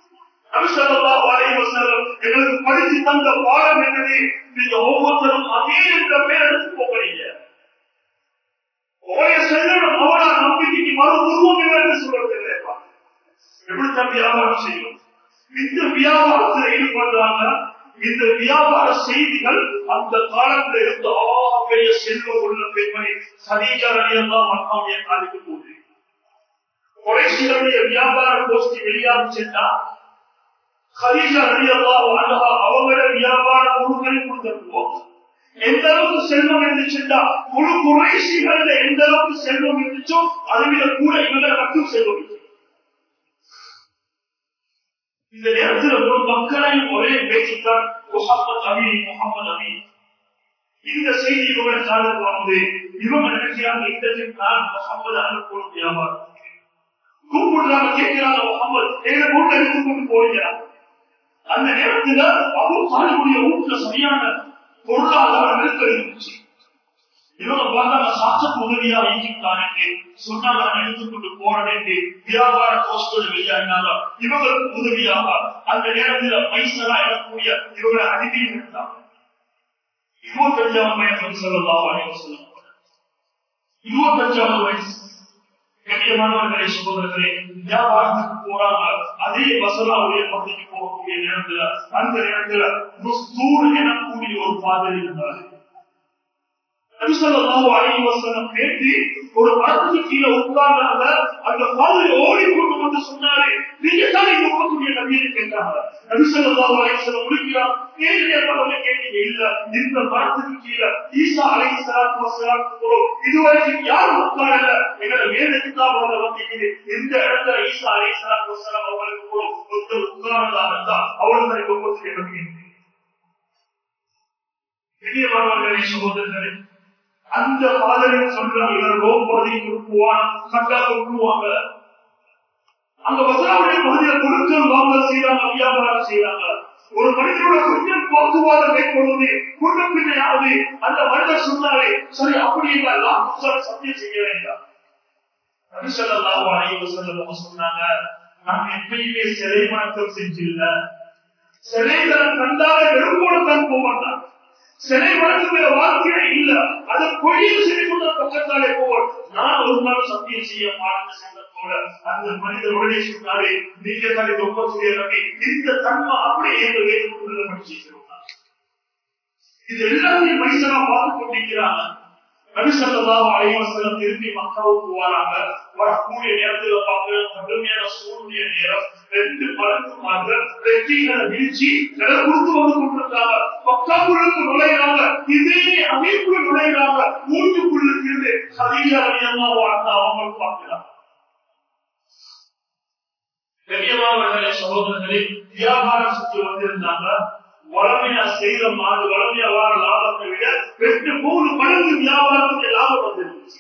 எங்களுக்கு படிச்சு தந்த பாடம் என்னது நீங்க ஒவ்வொருத்தரும் அதே என்ற பேர் எடுத்து போகிறீங்க ஓய செல்லணும் அவனா நம்பிக்கைக்கு மறு உருவம் என்று சொல்றது எப்படித்தான் வியாபாரம் செய்யும் இந்த வியாபாரத்தில் ஈடுபடுறாங்க இந்த வியாபார செய்திகள் அந்த காலத்தில் இருந்து பெரிய செல்வம் உள்ள பெண்மணி சதீஜா அணியெல்லாம் அண்ணாவுடைய காலுக்கு போகுது குறைசிகளுடைய வியாபார கோஷ்டி வெளியாக சென்றா ஹரீஜா அணியெல்லாம் அழகா அவங்கள வியாபார பொருட்களை கொடுத்துருவோம் எந்த அளவுக்கு செல்வம் இருந்துச்சுட்டா முழு குறைசிகள்ல எந்த அளவுக்கு செல்வம் இருந்துச்சோ அதை விட கூட இவங்களை மட்டும் செல்வம் இருக்கு இந்த நேரத்தில் ஒரு மக்களையும் ஒரே பேச்சுத்தான் முகமது அமீன் முகமது அமீன் இந்த செய்தி இவங்க காலத்தில் வந்து இவங்க நினைக்கிறாங்க இந்த நான் முகமது அனுப்போம் வியாபாரம் கூப்பிடுறாங்க கேட்கிறாங்க முகமது எங்க வீட்டுல இருந்து கொண்டு போகிறாங்க அந்த நேரத்துல அவங்க காலக்கூடிய வீட்டுல சரியான பொருளாதார நெருக்கடி இருந்துச்சு இவங்க பார்த்தாங்க சாட்சத் உதவியா இயக்கிட்டாங்க சொன்னாங்க நான் எடுத்துக்கொண்டு போறேன் வியாபார கோஷ்டோடு வெளியாகினாங்க இவங்களுக்கு உதவியாக அந்த நேரத்தில் பைசலா எனக்கூடிய இவங்களை அனுப்பி இருந்தாங்க இருபத்தஞ்சாவது வயசு சொல்லலாம் சொல்லுவாங்க இருபத்தஞ்சாவது வயசு கண்ணியமானவர்களே சகோதரர்களே வியாபாரத்துக்கு போறாங்க அதே வசலாவுடைய பகுதிக்கு போகக்கூடிய நேரத்துல அந்த நேரத்துல முஸ்தூர் எனக்கூடிய ஒரு பாதை இருந்தாரு கேட்டு ஒரு மரத்துக்கு கீழே உட்கார்ந்தாங்க அந்த பாதை ஓடி கொண்டு வந்து சொன்னாரு நீங்க தான் இங்க போகக்கூடிய நபியை கேட்டாங்க நபிசல்லாஹு அலைவசம் முடிக்கிறார் கேள்வி ஏற்படவே கேட்டீங்க இல்ல இந்த மரத்துக்கு கீழே ஈசா அலை சலாத்து வசலாத்து போறோம் இதுவரைக்கும் யாரும் உட்காரல எங்களை வேத கிதாபால வந்தீங்க இந்த இடத்துல ஈசா அலை சலாத்து வசலாம் அவங்களுக்கு போறோம் ஒருத்தர் உட்கார்ந்ததாக இருந்தா அவளுக்கு இப்ப போட்டு நம்பிக்கை பெரியமானவர்களே சகோதரர்களே அந்த பாதனையும் சொல்றாங்க இவர் ரோம் பகுதிக்கு போவான் கட்டா கொண்டுவாங்க அந்த வசனாவுடைய பகுதியில் கொடுக்கல் வாங்கல் செய்யறாங்க வியாபாரம் செய்யறாங்க ஒரு மனிதனோட கொஞ்சம் போக்குவாதம் மேற்கொள்வது கொண்ட பின்னையாவது அந்த மனிதர் சொன்னாரே சரி அப்படி எல்லாம் சத்தியம் செய்ய வேண்டாம் நபிசல்லாஹு அலைஹி வஸல்லம் சொன்னாங்க நான் எப்பயுமே சிலை வணக்கம் செஞ்சில்ல சிலைகளை கண்டால வெறுப்போட தான் போவாங்க சிலை வணக்கத்துல வாழ்க்கையே இல்ல அதை கொழியில் செய்து கொண்ட பக்கத்தாலே போவோம் நான் ஒரு நாள் சத்தியம் செய்ய மாட்டேன் சென்றதோட அந்த மனிதர் உடனே சொன்னாரே நீங்க தனி ரொம்ப நம்பி இந்த தன்மை அப்படியே எங்கள் வேறு படிச்சிருக்கிறோம் இது எல்லாத்தையும் மனுஷனா பார்த்து கொண்டிருக்கிறாங்க நபிசல்லாஹு அலைஹி வஸல்லம் திருப்பி மக்காவுக்கு வராங்க வரக்கூடிய நேரத்துல பார்க்கிற கடுமையான சூழ்நிலை நேரம் ரெண்டு மலக்குமார்கள் ரெட்டிகளை விரிச்சு நில கொடுத்து வந்து கொண்டிருக்காங்க மக்காவுக்கு நுழையிறாங்க இதே அமைப்புல நுழையிறாங்க மூட்டுக்குள்ளுக்கு இருந்து ஹதீஜா ரலியல்லாஹு அன்ஹா அவங்க பார்க்கிறாங்க கண்ணியமானவர்களே சகோதரர்களே வியாபாரம் சுற்றி வந்திருந்தாங்க வளமையா செய்த மாடு வளமையா வாழ லாபத்தை விட ரெண்டு மூணு மடங்கு வியாபாரத்துக்கு லாபம் வந்துருந்துச்சு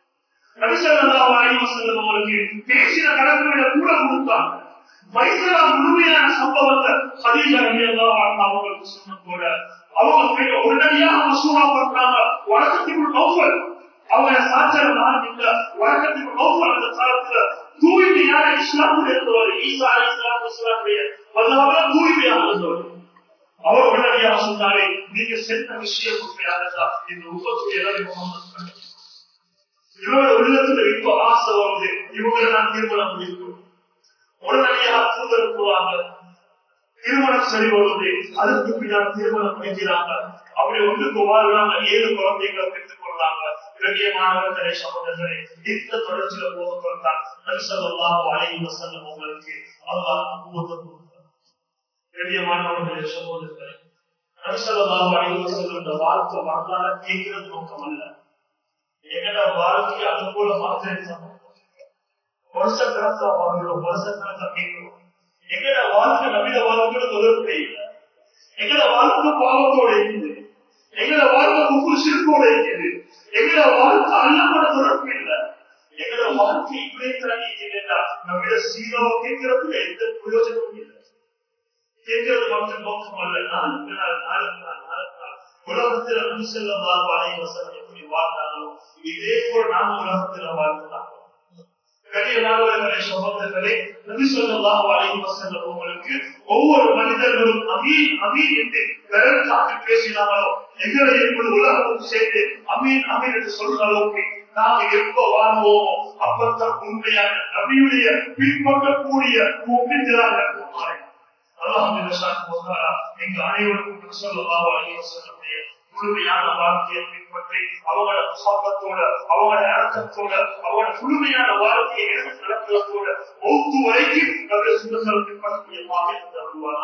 அவங்களுக்கு பேசின கணக்கு விட கூட கொடுத்தாங்க மைசரா முழுமையான சம்பவத்தை ஹதீஜா அவங்களுக்கு சொன்ன போல அவங்க உடனடியாக மசூரா பண்றாங்க வழக்கத்துக்குள் நோக்கல் அவங்க சாச்சர நான் இல்ல வழக்கத்துக்குள் நோக்கல் அந்த காலத்துல தூய்மையான இஸ்லாமுடைய இருந்தவர் ஈசா இஸ்லாம் இஸ்லாமுடைய வல்லாமல் தூய்மையாக இருந்தவர் அவர் உடனடியாக சொன்னாரே நீங்க சென்ற விஷயம் உண்மையானதா இந்த உபத்துடைய முகமது இவரோட உள்ளத்துல இப்ப ஆசை வருது இவங்களை நான் திருமணம் முடிக்கும் உடனடியாக தூதர் போவாங்க திருமணம் சரி வருது அதுக்கு பின்னால் திருமணம் முடிக்கிறாங்க அப்படி ஒன்றுக்கு வாழ்றாங்க ஏழு குழந்தைகளை பெற்றுக் கொள்றாங்க கண்ணியமானவர்களே சகோதரர்களே இந்த தொடர்ச்சியில போகப்பட்டால் நரிசல்லாம் வாழை வசல்லம் உங்களுக்கு அல்லாஹ் கண்ணியமானவர்களே சகோதரர்களே நரிசல்லாம் வாழை வசல்லம் இந்த வாழ்க்கை வரலாற கேட்கிறது நோக்கம் அல்ல எங்கட வாழ்க்கை அது போல மாத்திரம் வருஷ கணக்கா வாழ்கிறோம் வருஷ கணக்கா கேட்கிறோம் எங்கட வாழ்க்கை நபித வாழ்க்கை தொடர்பு இல்லை எங்கட வாழ்க்கை பாவத்தோட இருக்குது எங்கட வாழ்க்கை குப்பு சிறுக்கோட இருக்குது எங்கட வாழ்க்கை அல்லாமோட தொடர்பு இல்லை எங்கட வாழ்க்கை இப்படியே தாண்டி இல்லைன்னா நம்மிட சீரோ கேட்கறதுல எந்த பிரயோஜனமும் இல்லை கேட்கறது மட்டும் நோக்கம் அல்ல நாளுக்கு நாள் நாளுக்கு நாள் நாளுக்கு நாள் உலகத்தில் அன்பு செல்லம் வாழை வசனம் எப்படி வாழ்ந்தாலும் இதே போல நாம உலகத்தில் வாழ்ந்தாலும் கடியமானவர்களே சகோதரர்களே நபி சொல்லலாம் அலைஹி வஸல்லம் உங்களுக்கு ஒவ்வொரு மனிதர்களும் அமீன் அமீன் என்று விரல் காட்டி பேசினாங்களோ எங்களை இப்படி உலகமும் சேர்ந்து அமீன் அமீன் என்று சொல்ற அளவுக்கு நாங்க எப்ப வாழ்வோமோ அப்பத்தான் உண்மையான நபியுடைய பின்பற்றக்கூடிய முப்பின்களாக எங்க அனைவருக்கும் சொல்லலாம் அலைவசனுடைய முழுமையான வாழ்க்கையை பின்பற்றி அவங்களோட முகாபத்தோட அவங்களோட அர்த்தத்தோட அவங்களோட முழுமையான வாழ்க்கையை எடுத்து நடத்துவதோட ஒவ்வொரு வரைக்கும் நம்முடைய சுந்தரம் பின்பற்றக்கூடிய பாதை தருவார்